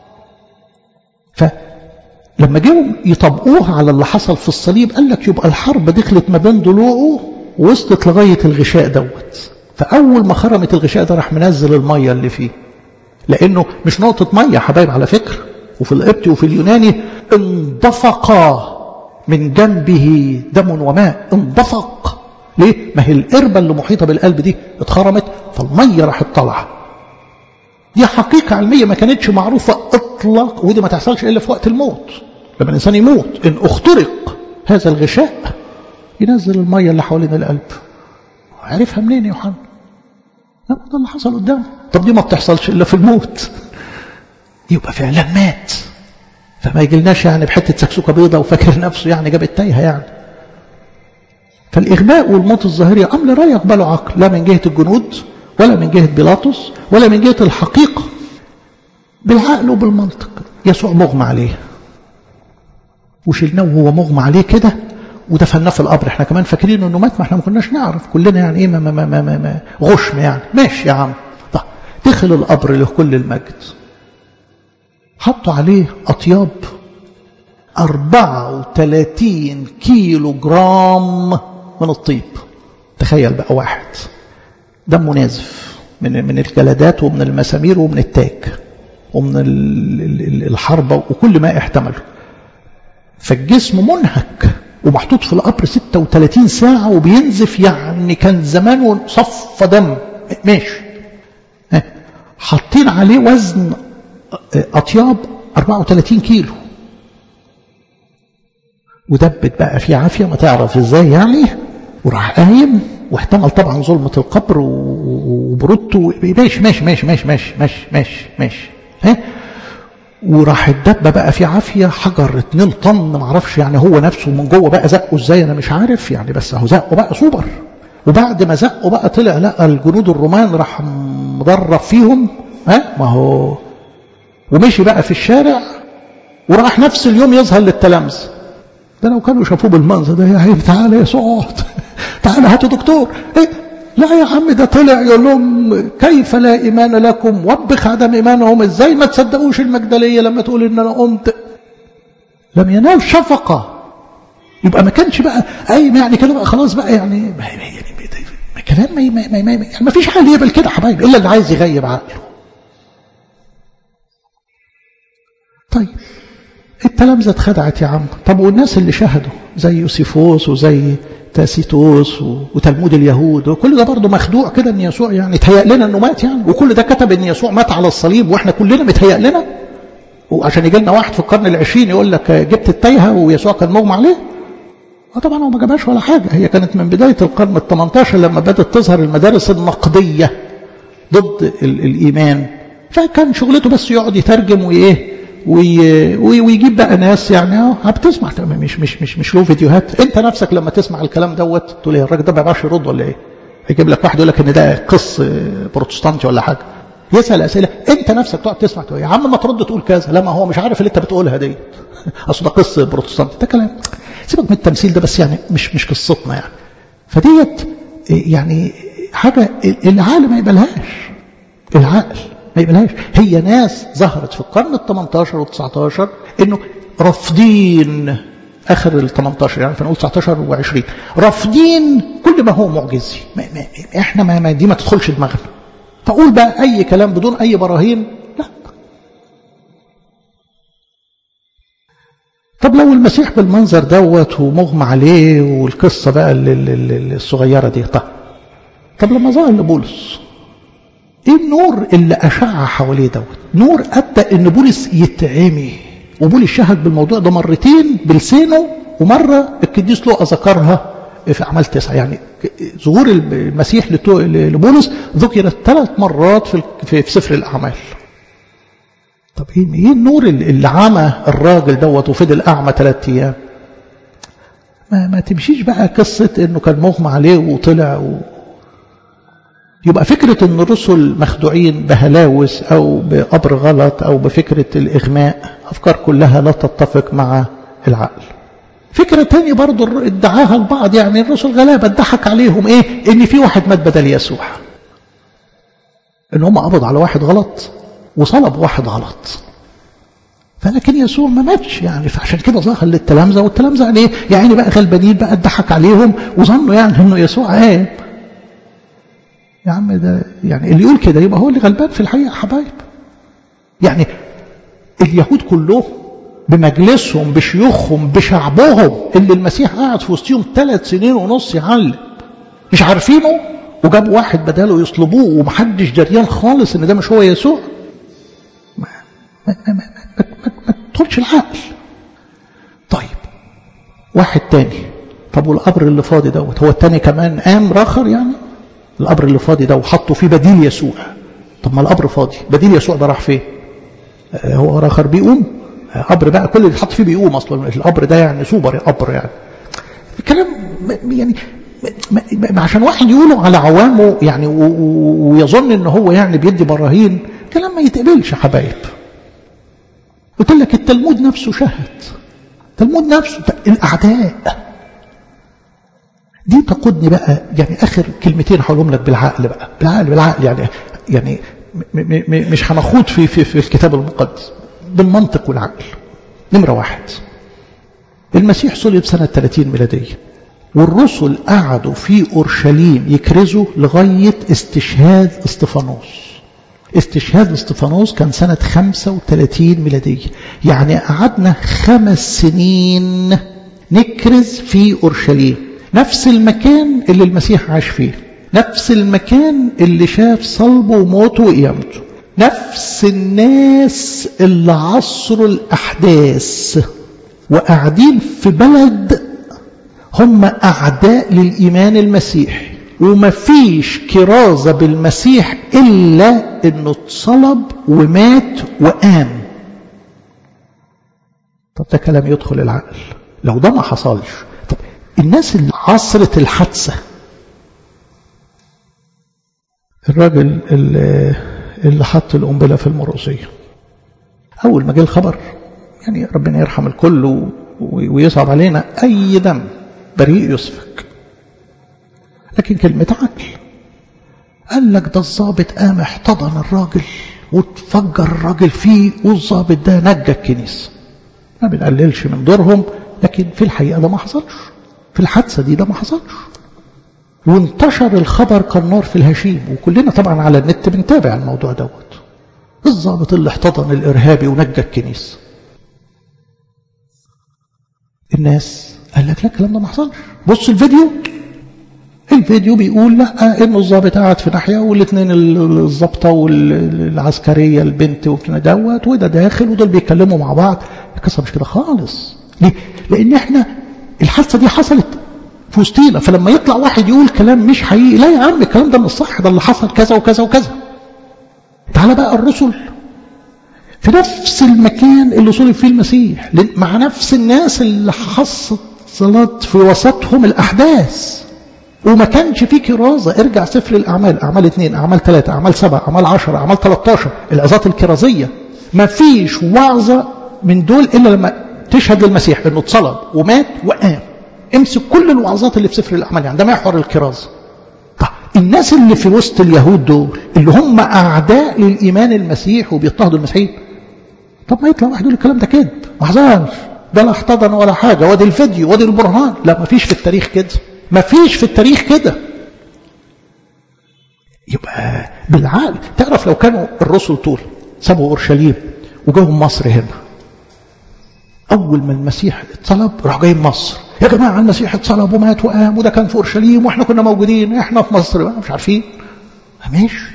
فلما جيوا يطبقوها على اللي حصل في الصليب قال لك يبقى الحرب دخلت ما بين ضلوعه ووصلت لغايه الغشاء دوت فاول ما خرمت الغشاء ده راح منزل الميه اللي فيه لانه مش نقطه ميه يا حبايب على فكره وفي القبطي وفي اليوناني اندفق من جنبه دم وماء اندفق ليه؟ ما هي القربة اللي محيطة بالقلب دي اتخرمت فالمية راحت طالعة دي حقيقة علمية ما كانتش معروفة اطلاق ودي ما تحصلش الا في وقت الموت لما الانسان يموت ان اخترق هذا الغشاء ينزل المية اللي حوالين القلب عرفها منين يا يوحنا؟ ده اللي حصل قدامه طب دي ما بتحصلش الا في الموت يبقى فعلا مات فما يجيلناش يعني بحته سكسوكه بيضه وفاكر نفسه يعني جاب التايهه يعني فالإغباء والموت الظاهري أمر لا يقبله عقل لا من جهة الجنود ولا من جهة بيلاطس ولا من جهة الحقيقة بالعقل وبالمنطق يسوع مغمى عليه وشلناه وهو مغمى عليه كده ودفناه في القبر احنا كمان فاكرين انه مات ما احنا ما كناش نعرف كلنا يعني ايه ما ما ما ما ما ما غشم يعني ماشي يا عم طب دخل القبر له كل المجد حطوا عليه اطياب 34 كيلو جرام من الطيب تخيل بقى واحد دمه نازف من من الجلدات ومن المسامير ومن التاج ومن الحربة وكل ما احتمله فالجسم منهك ومحطوط في القبر 36 ساعة وبينزف يعني كان زمانه صف دم ماشي حاطين عليه وزن أطياب 34 كيلو ودبت بقى في عافية ما تعرف ازاي يعني وراح قايم واحتمل طبعا ظلمة القبر وبرودته ماشي ماشي ماشي ماشي ماشي ماشي ماشي ماشي ها وراح الدبة بقى في عافية حجر 2 طن ما اعرفش يعني هو نفسه من جوه بقى زقه ازاي انا مش عارف يعني بس اهو زقه بقى سوبر وبعد ما زقه بقى طلع لقى الجنود الرومان راح مضرب فيهم ها ما هو ومشي بقى في الشارع وراح نفس اليوم يظهر للتلامذة ده لو كانوا شافوه بالمنظر ده يا عيني تعالى يا سعود تعالى هاتوا دكتور ايه لا يا عم ده طلع يقول لهم كيف لا ايمان لكم وبخ عدم ايمانهم ازاي ما تصدقوش المجدليه لما تقول ان انا قمت لم ينال شفقه يبقى ما كانش بقى اي يعني كده بقى خلاص بقى يعني يعني كلام ما ما ما يعني ما فيش حال يقبل كده حبايبي الا اللي عايز يغيب عقله طيب التلامذة اتخدعت يا عم طب والناس اللي شهدوا زي يوسيفوس وزي تاسيتوس وتلمود اليهود وكل ده برضه مخدوع كده ان يسوع يعني تهيأ لنا انه مات يعني وكل ده كتب ان يسوع مات على الصليب واحنا كلنا متهيأ لنا وعشان يجي لنا واحد في القرن العشرين يقول لك جبت التايهه ويسوع كان مغمى عليه اه طبعا هو ما جابهاش ولا حاجه هي كانت من بدايه القرن ال 18 لما بدات تظهر المدارس النقديه ضد الايمان فكان شغلته بس يقعد يترجم وايه ويجيب بقى ناس يعني اه بتسمع مش مش مش مش له فيديوهات انت نفسك لما تسمع الكلام دوت تقول ايه الراجل ده ما بيعرفش يرد ولا ايه يجيب لك واحد يقول لك ان ده قص بروتستانتي ولا حاجه يسال اسئله انت نفسك تقعد تسمع تقول يا عم ما ترد تقول كذا لا ما هو مش عارف اللي انت بتقولها دي اصل ده قص بروتستانتي ده كلام سيبك من التمثيل ده بس يعني مش مش قصتنا يعني فديت يعني حاجه العقل ما يقبلهاش العقل ما يقبلهاش هي ناس ظهرت في القرن ال 18 وال 19 انه رافضين اخر ال 18 يعني فنقول 19 و20 رافضين كل ما هو معجزي ما ما احنا ما, ما دي ما تدخلش دماغنا فقول بقى اي كلام بدون اي براهين لا طب لو المسيح بالمنظر دوت ومغمى عليه والقصه بقى الصغيره دي طب طب لما ظهر لبولس ايه النور اللي اشع حواليه دوت نور ادى ان بولس يتعمي وبولس شهد بالموضوع ده مرتين بلسانه ومره القديس لوقا ذكرها في اعمال تسعه يعني ظهور المسيح لبولس ذكرت ثلاث مرات في في سفر الاعمال طب ايه ايه النور اللي عمى الراجل دوت وفضل اعمى ثلاث ايام ما, ما تمشيش بقى قصه انه كان مغمى عليه وطلع و... يبقى فكرة أن الرسل مخدوعين بهلاوس أو بأمر غلط أو بفكرة الإغماء أفكار كلها لا تتفق مع العقل فكرة تاني برضو ادعاها البعض يعني الرسل غلابة اتضحك عليهم ايه ان في واحد مات بدل يسوع ان هم قبضوا على واحد غلط وصلب واحد غلط فلكن يسوع ما ماتش يعني فعشان كده ظهر للتلامذة والتلامذة يعني ايه يعني بقى غلبانين بقى اتضحك عليهم وظنوا يعني انه يسوع قام يا عم ده يعني اللي يقول كده يبقى هو اللي غلبان في الحقيقة يا حبايب يعني اليهود كلهم بمجلسهم بشيوخهم بشعبهم اللي المسيح قاعد في وسطهم ثلاث سنين ونص يعلم مش عارفينه وجابوا واحد بداله يصلبوه ومحدش دريان خالص ان ده مش هو يسوع ما ما ما ما, ما, ما, ما تدخلش العقل طيب واحد تاني طب والقبر اللي فاضي دوت هو التاني كمان قام راخر يعني القبر اللي فاضي ده وحطوا فيه بديل يسوع طب ما القبر فاضي بديل يسوع ده راح فين هو راخر بيقوم قبر بقى كل اللي حط فيه بيقوم اصلا القبر ده يعني سوبر قبر يعني الكلام يعني عشان واحد يقوله على عوامه يعني ويظن ان هو يعني بيدي براهين كلام ما يتقبلش يا حبايب قلت لك التلمود نفسه شهد التلمود نفسه الاعداء دي تقودني بقى يعني اخر كلمتين هقولهم لك بالعقل بقى بالعقل بالعقل يعني يعني م م مش هنخوض في, في في الكتاب المقدس بالمنطق والعقل نمرة واحد المسيح صلب سنة 30 ميلادية والرسل قعدوا في أورشليم يكرزوا لغاية استشهاد استفانوس استشهاد استفانوس كان سنة 35 ميلادية يعني قعدنا خمس سنين نكرز في أورشليم نفس المكان اللي المسيح عاش فيه نفس المكان اللي شاف صلبه وموته وقيامته نفس الناس اللي عصروا الأحداث وقاعدين في بلد هم أعداء للإيمان المسيحي ومفيش كرازة بالمسيح إلا إنه اتصلب ومات وقام طب ده كلام يدخل العقل لو ده ما حصلش طب الناس اللي عصرت الحادثة الراجل اللي, اللي حط القنبلة في المرقصية أول ما جه الخبر يعني ربنا يرحم الكل ويصعب علينا أي دم بريء يسفك لكن كلمة عقل قال لك ده الظابط قام احتضن الراجل وتفجر الراجل فيه والظابط ده نجى الكنيسة ما بنقللش من دورهم لكن في الحقيقة ده ما حصلش في الحادثة دي ده ما حصلش وانتشر الخبر كالنار في الهشيم وكلنا طبعا على النت بنتابع الموضوع دوت الظابط اللي احتضن الإرهابي ونجى الكنيسة الناس قال لك لا الكلام ده ما حصلش بص الفيديو الفيديو بيقول لا انه الظابط قاعد في ناحيه والاثنين الظابطه والعسكريه البنت وابن دوت وده داخل ودول بيتكلموا مع بعض القصه مش كده خالص ليه؟ لان احنا الحادثه دي حصلت في وسطينا فلما يطلع واحد يقول كلام مش حقيقي لا يا عم الكلام ده مش صح ده اللي حصل كذا وكذا وكذا تعالى بقى الرسل في نفس المكان اللي صلب فيه المسيح مع نفس الناس اللي حصلت في وسطهم الأحداث وما كانش فيه كرازة ارجع سفر الأعمال أعمال اثنين أعمال ثلاثة أعمال سبعة أعمال عشرة أعمال 13 العظات الكرازية ما فيش وعظة من دول إلا لما تشهد للمسيح إنه اتصلب ومات وقام امسك كل الوعظات اللي في سفر الأعمال يعني ده محور الكرازة طب الناس اللي في وسط اليهود دول اللي هم أعداء للإيمان المسيح وبيضطهدوا المسيحيين طب ما يطلع واحد يقول الكلام ده كذب ما حصلش ده لا احتضن ولا حاجة وادي الفيديو وادي البرهان لا ما فيش في التاريخ كده ما فيش في التاريخ كده يبقى بالعقل تعرف لو كانوا الرسل طول سابوا اورشليم وجاهم مصر هنا اول ما المسيح اتصلب راح جايين مصر يا جماعه المسيح اتصلب ومات وقام وده كان في اورشليم واحنا كنا موجودين احنا في مصر مش عارفين ماشي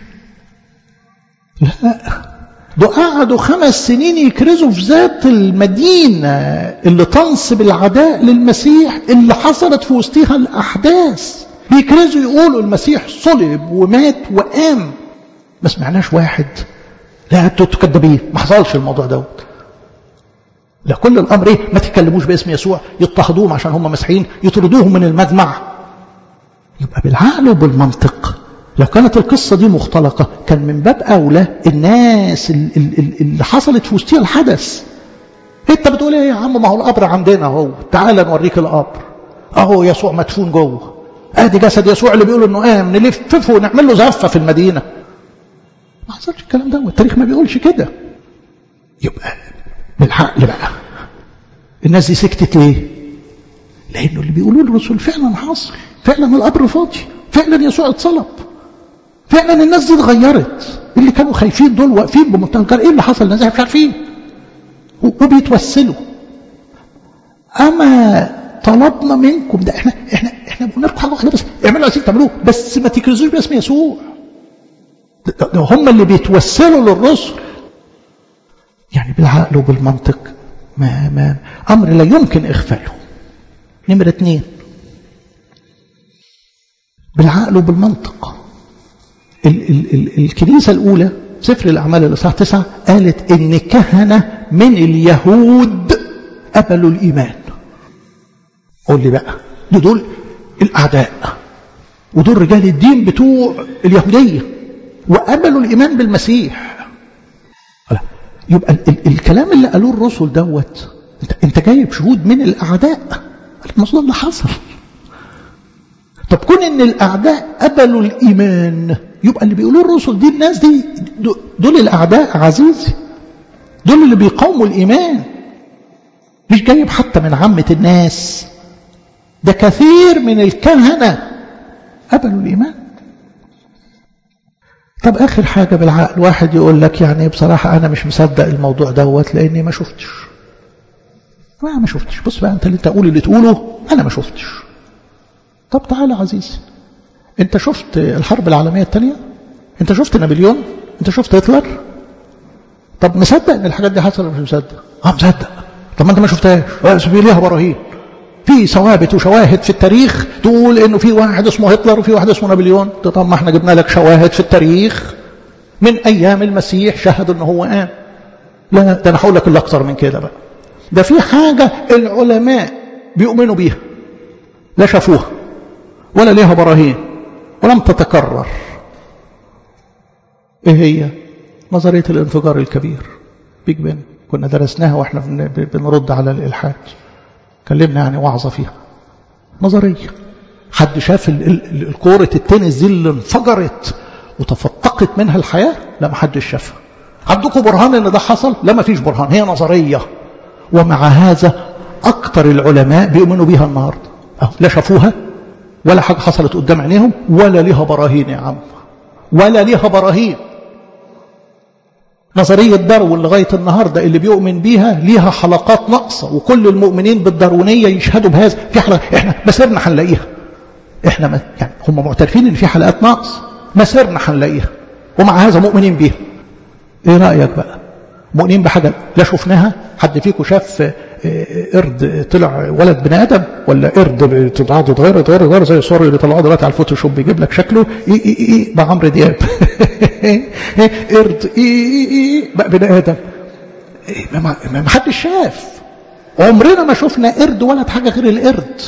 لا ده قعدوا خمس سنين يكرزوا في ذات المدينة اللي تنصب العداء للمسيح اللي حصلت في وسطها الأحداث بيكرزوا يقولوا المسيح صلب ومات وقام ما سمعناش واحد لا انتوا كدابين ما حصلش الموضوع دوت لا كل الامر ايه ما تتكلموش باسم يسوع يضطهدوهم عشان هم مسيحيين يطردوهم من المجمع يبقى بالعقل وبالمنطق لو كانت القصة دي مختلقة كان من باب أولى الناس اللي حصلت في وسطها الحدث انت بتقول ايه يا عم ما هو القبر عندنا اهو تعال نوريك القبر اهو يسوع مدفون جوه ادي جسد يسوع اللي بيقول انه قام نلففه ونعمل له زفه في المدينه ما حصلش الكلام ده والتاريخ ما بيقولش كده يبقى بالعقل بقى الناس دي سكتت ليه لانه اللي بيقولوه الرسول فعلا حصل فعلا القبر فاضي فعلا يسوع اتصلب فعلا الناس دي اتغيرت اللي كانوا خايفين دول واقفين بمنتهى الجرأة ايه اللي حصل الناس مش عارفين وبيتوسلوا اما طلبنا منكم ده احنا احنا احنا بنقول لكم حاجه واحده بس اعملوا عايزين تعملوه بس ما تكرزوش باسم يسوع ده, ده هم اللي بيتوسلوا للرسل يعني بالعقل وبالمنطق ما ما امر لا يمكن اغفاله نمره اثنين بالعقل وبالمنطق ال ال ال الكنيسة الأولى سفر الأعمال الإصحاح تسعة قالت إن كهنة من اليهود قبلوا الإيمان قول لي بقى دول الأعداء ودول رجال الدين بتوع اليهودية وقبلوا الإيمان بالمسيح يبقى ال ال الكلام اللي قالوه الرسل دوت انت, انت جايب شهود من الأعداء الموضوع اللي حصل طب كون ان الاعداء قبلوا الايمان يبقى اللي بيقولوه الرسل دي الناس دي دول الاعداء عزيزي دول اللي بيقاوموا الايمان مش جايب حتى من عامة الناس ده كثير من الكهنة قبلوا الإيمان طب آخر حاجة بالعقل واحد يقول لك يعني بصراحة أنا مش مصدق الموضوع دوت لأني ما شفتش ما ما شفتش بص بقى أنت اللي تقول اللي تقوله أنا ما شفتش طب تعالى عزيزي أنت شفت الحرب العالمية الثانية أنت شفت نابليون أنت شفت هتلر طب مصدق ان الحاجات دي حصلت ولا مش مصدق اه مصدق طب ما انت ما شفتهاش بس في ليها براهين في ثوابت وشواهد في التاريخ تقول انه في واحد اسمه هتلر وفي واحد اسمه نابليون طب ما احنا جبنا لك شواهد في التاريخ من ايام المسيح شهدوا انه هو قام لا ده انا هقول لك اللي اكتر من كده بقى ده في حاجه العلماء بيؤمنوا بيها لا شافوها ولا ليها براهين ولم تتكرر ايه هي نظريه الانفجار الكبير بيج بن كنا درسناها واحنا بنرد على الالحاد كلمنا يعني وعظه فيها نظريه حد شاف الكوره التنس دي اللي انفجرت وتفتقت منها الحياه لا ما حدش شافها عندكم برهان ان ده حصل لا ما فيش برهان هي نظريه ومع هذا اكثر العلماء بيؤمنوا بيها النهارده لا شافوها ولا حاجه حصلت قدام عينيهم ولا ليها براهين يا عم ولا ليها براهين نظرية داروين لغاية النهاردة اللي بيؤمن بيها ليها حلقات ناقصة وكل المؤمنين بالداروينية يشهدوا بهذا في حلقة احنا مسيرنا هنلاقيها احنا ما يعني هم معترفين ان في حلقات ناقص مسيرنا هنلاقيها ومع هذا مؤمنين بيها ايه رأيك بقى مؤمنين بحاجة لا شفناها حد فيكم شاف قرد طلع ولد بني ادم ولا قرد بتتغير تتغير تتغير زي الصور اللي بيطلعوها دلوقتي على الفوتوشوب بيجيب لك شكله ايه ايه ايه بقى عمرو دياب قرد ايه ايه ايه بقى بني ادم إيه ما, ما حدش شاف عمرنا ما شفنا قرد ولا حاجه غير القرد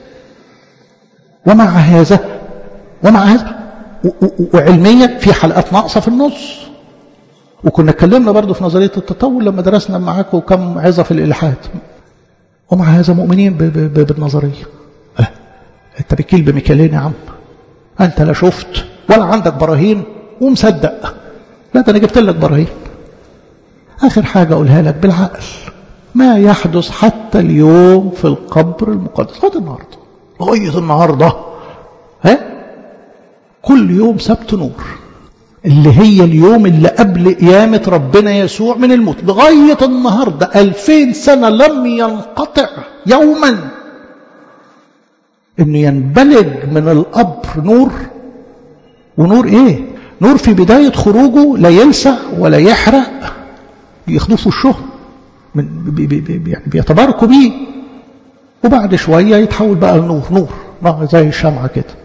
ومع هذا ومع هذا وعلميا في حلقات ناقصه في النص وكنا اتكلمنا برضو في نظرية التطور لما درسنا معاكم كم عظة في الإلحاد ومع هذا مؤمنين بالنظرية أه. انت بكيل بمكيالين يا عم انت لا شفت ولا عندك براهين ومصدق لا ده انا جبت لك براهين اخر حاجة اقولها لك بالعقل ما يحدث حتى اليوم في القبر المقدس لغايه النهارده لغايه النهارده ها كل يوم سبت نور اللي هي اليوم اللي قبل قيامة ربنا يسوع من الموت لغاية النهاردة ألفين سنة لم ينقطع يوما انه ينبلج من القبر نور ونور ايه نور في بداية خروجه لا يلسع ولا يحرق ياخدوه في وشهم من بي بي بي يعني بيتباركوا بيه وبعد شوية يتحول بقى لنور نور زي الشمعة كده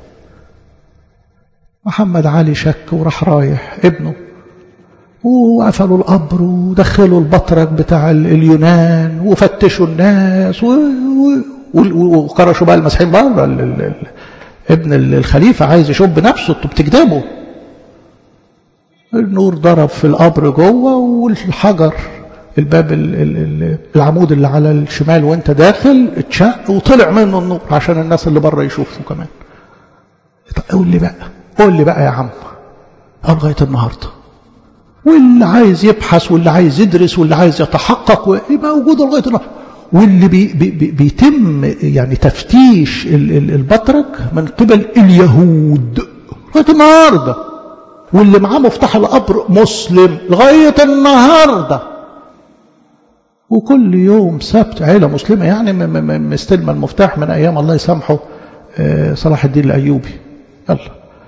محمد علي شك وراح رايح ابنه وقفلوا القبر ودخلوا البطرك بتاع اليونان وفتشوا الناس وكرشوا بقى المسيحيين بره ابن الخليفة عايز يشوف بنفسه انتوا بتكذبوا النور ضرب في القبر جوه والحجر الباب العمود اللي على الشمال وانت داخل اتشق وطلع منه النور عشان الناس اللي بره يشوفوا كمان قول لي بقى قول لي بقى يا عم لغايه النهارده واللي عايز يبحث واللي عايز يدرس واللي عايز يتحقق يبقى موجود لغايه النهارده واللي بي بي بيتم يعني تفتيش البطرك من قبل اليهود لغايه النهارده واللي معاه مفتاح القبر مسلم لغايه النهارده وكل يوم سبت عيله مسلمه يعني مستلمه المفتاح من ايام الله يسامحه صلاح الدين الايوبي يلا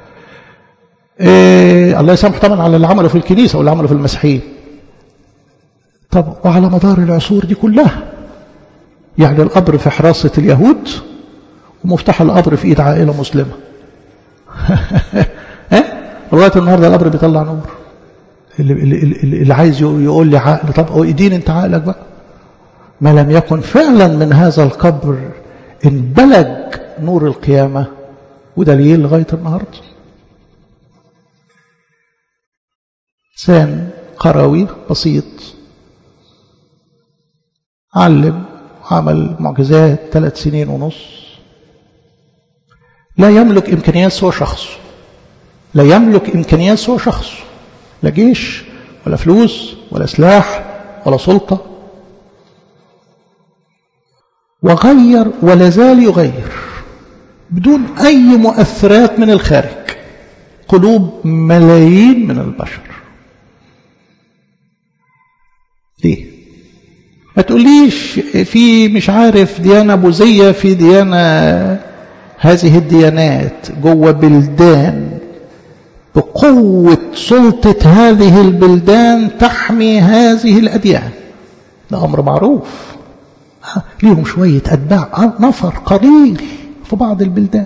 إيه الله يسامح طبعا على اللي عمله في الكنيسة واللي عمله في المسيحيين طب وعلى مدار العصور دي كلها يعني القبر في حراسة اليهود ومفتاح القبر في ايد عائلة مسلمة ها لغاية النهاردة القبر بيطلع نور اللي, اللي, اللي عايز يقول لي عقل طب اديني انت عقلك بقى ما لم يكن فعلا من هذا القبر انبلج نور القيامة ودليل لغاية النهارده إنسان قروي بسيط علم عمل معجزات ثلاث سنين ونص لا يملك إمكانيات سوى شخص لا يملك إمكانيات سوى شخص لا جيش ولا فلوس ولا سلاح ولا سلطة وغير ولا زال يغير بدون أي مؤثرات من الخارج قلوب ملايين من البشر ليه ما تقوليش في مش عارف ديانة بوذية في ديانة هذه الديانات جوه بلدان بقوة سلطة هذه البلدان تحمي هذه الأديان ده أمر معروف ليهم شوية أتباع آه نفر قليل في بعض البلدان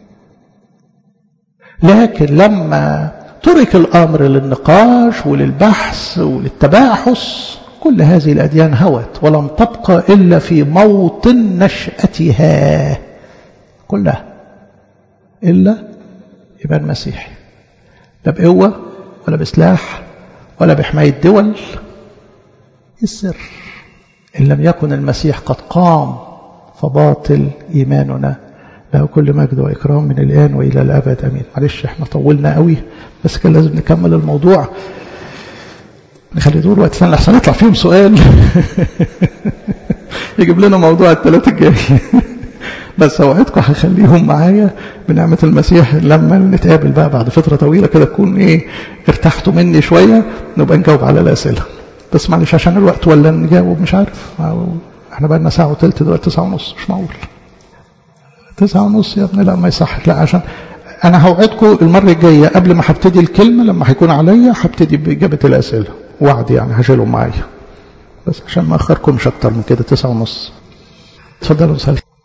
لكن لما ترك الأمر للنقاش وللبحث وللتباحث كل هذه الأديان هوت ولم تبقى إلا في موطن نشأتها كلها إلا إيمان مسيحي لا بقوة ولا بسلاح ولا بحماية دول السر إن لم يكن المسيح قد قام فباطل إيماننا له كل مجد وإكرام من الآن وإلى الأبد أمين معلش احنا طولنا قوي بس كان لازم نكمل الموضوع نخلي دور وقت ثاني لحسن يطلع فيهم سؤال يجيب لنا موضوع الثلاثة الجاي بس اوعدكم هخليهم معايا بنعمة المسيح لما نتقابل بقى بعد فترة طويلة كده تكون ايه ارتحتوا مني شوية نبقى نجاوب على الأسئلة بس معلش عشان الوقت ولا نجاوب مش عارف احنا بقى لنا ساعة وثلث دلوقتي تسعة ونص مش معقول تسعة ونص يا ابني لا ما يصح لا عشان انا هوعدكم المرة الجاية قبل ما هبتدي الكلمة لما هيكون عليا هبتدي بإجابة الأسئلة وعد يعني هشيلهم معايا بس عشان ما أخركمش أكتر من كده تسعة ونص اتفضلوا سلام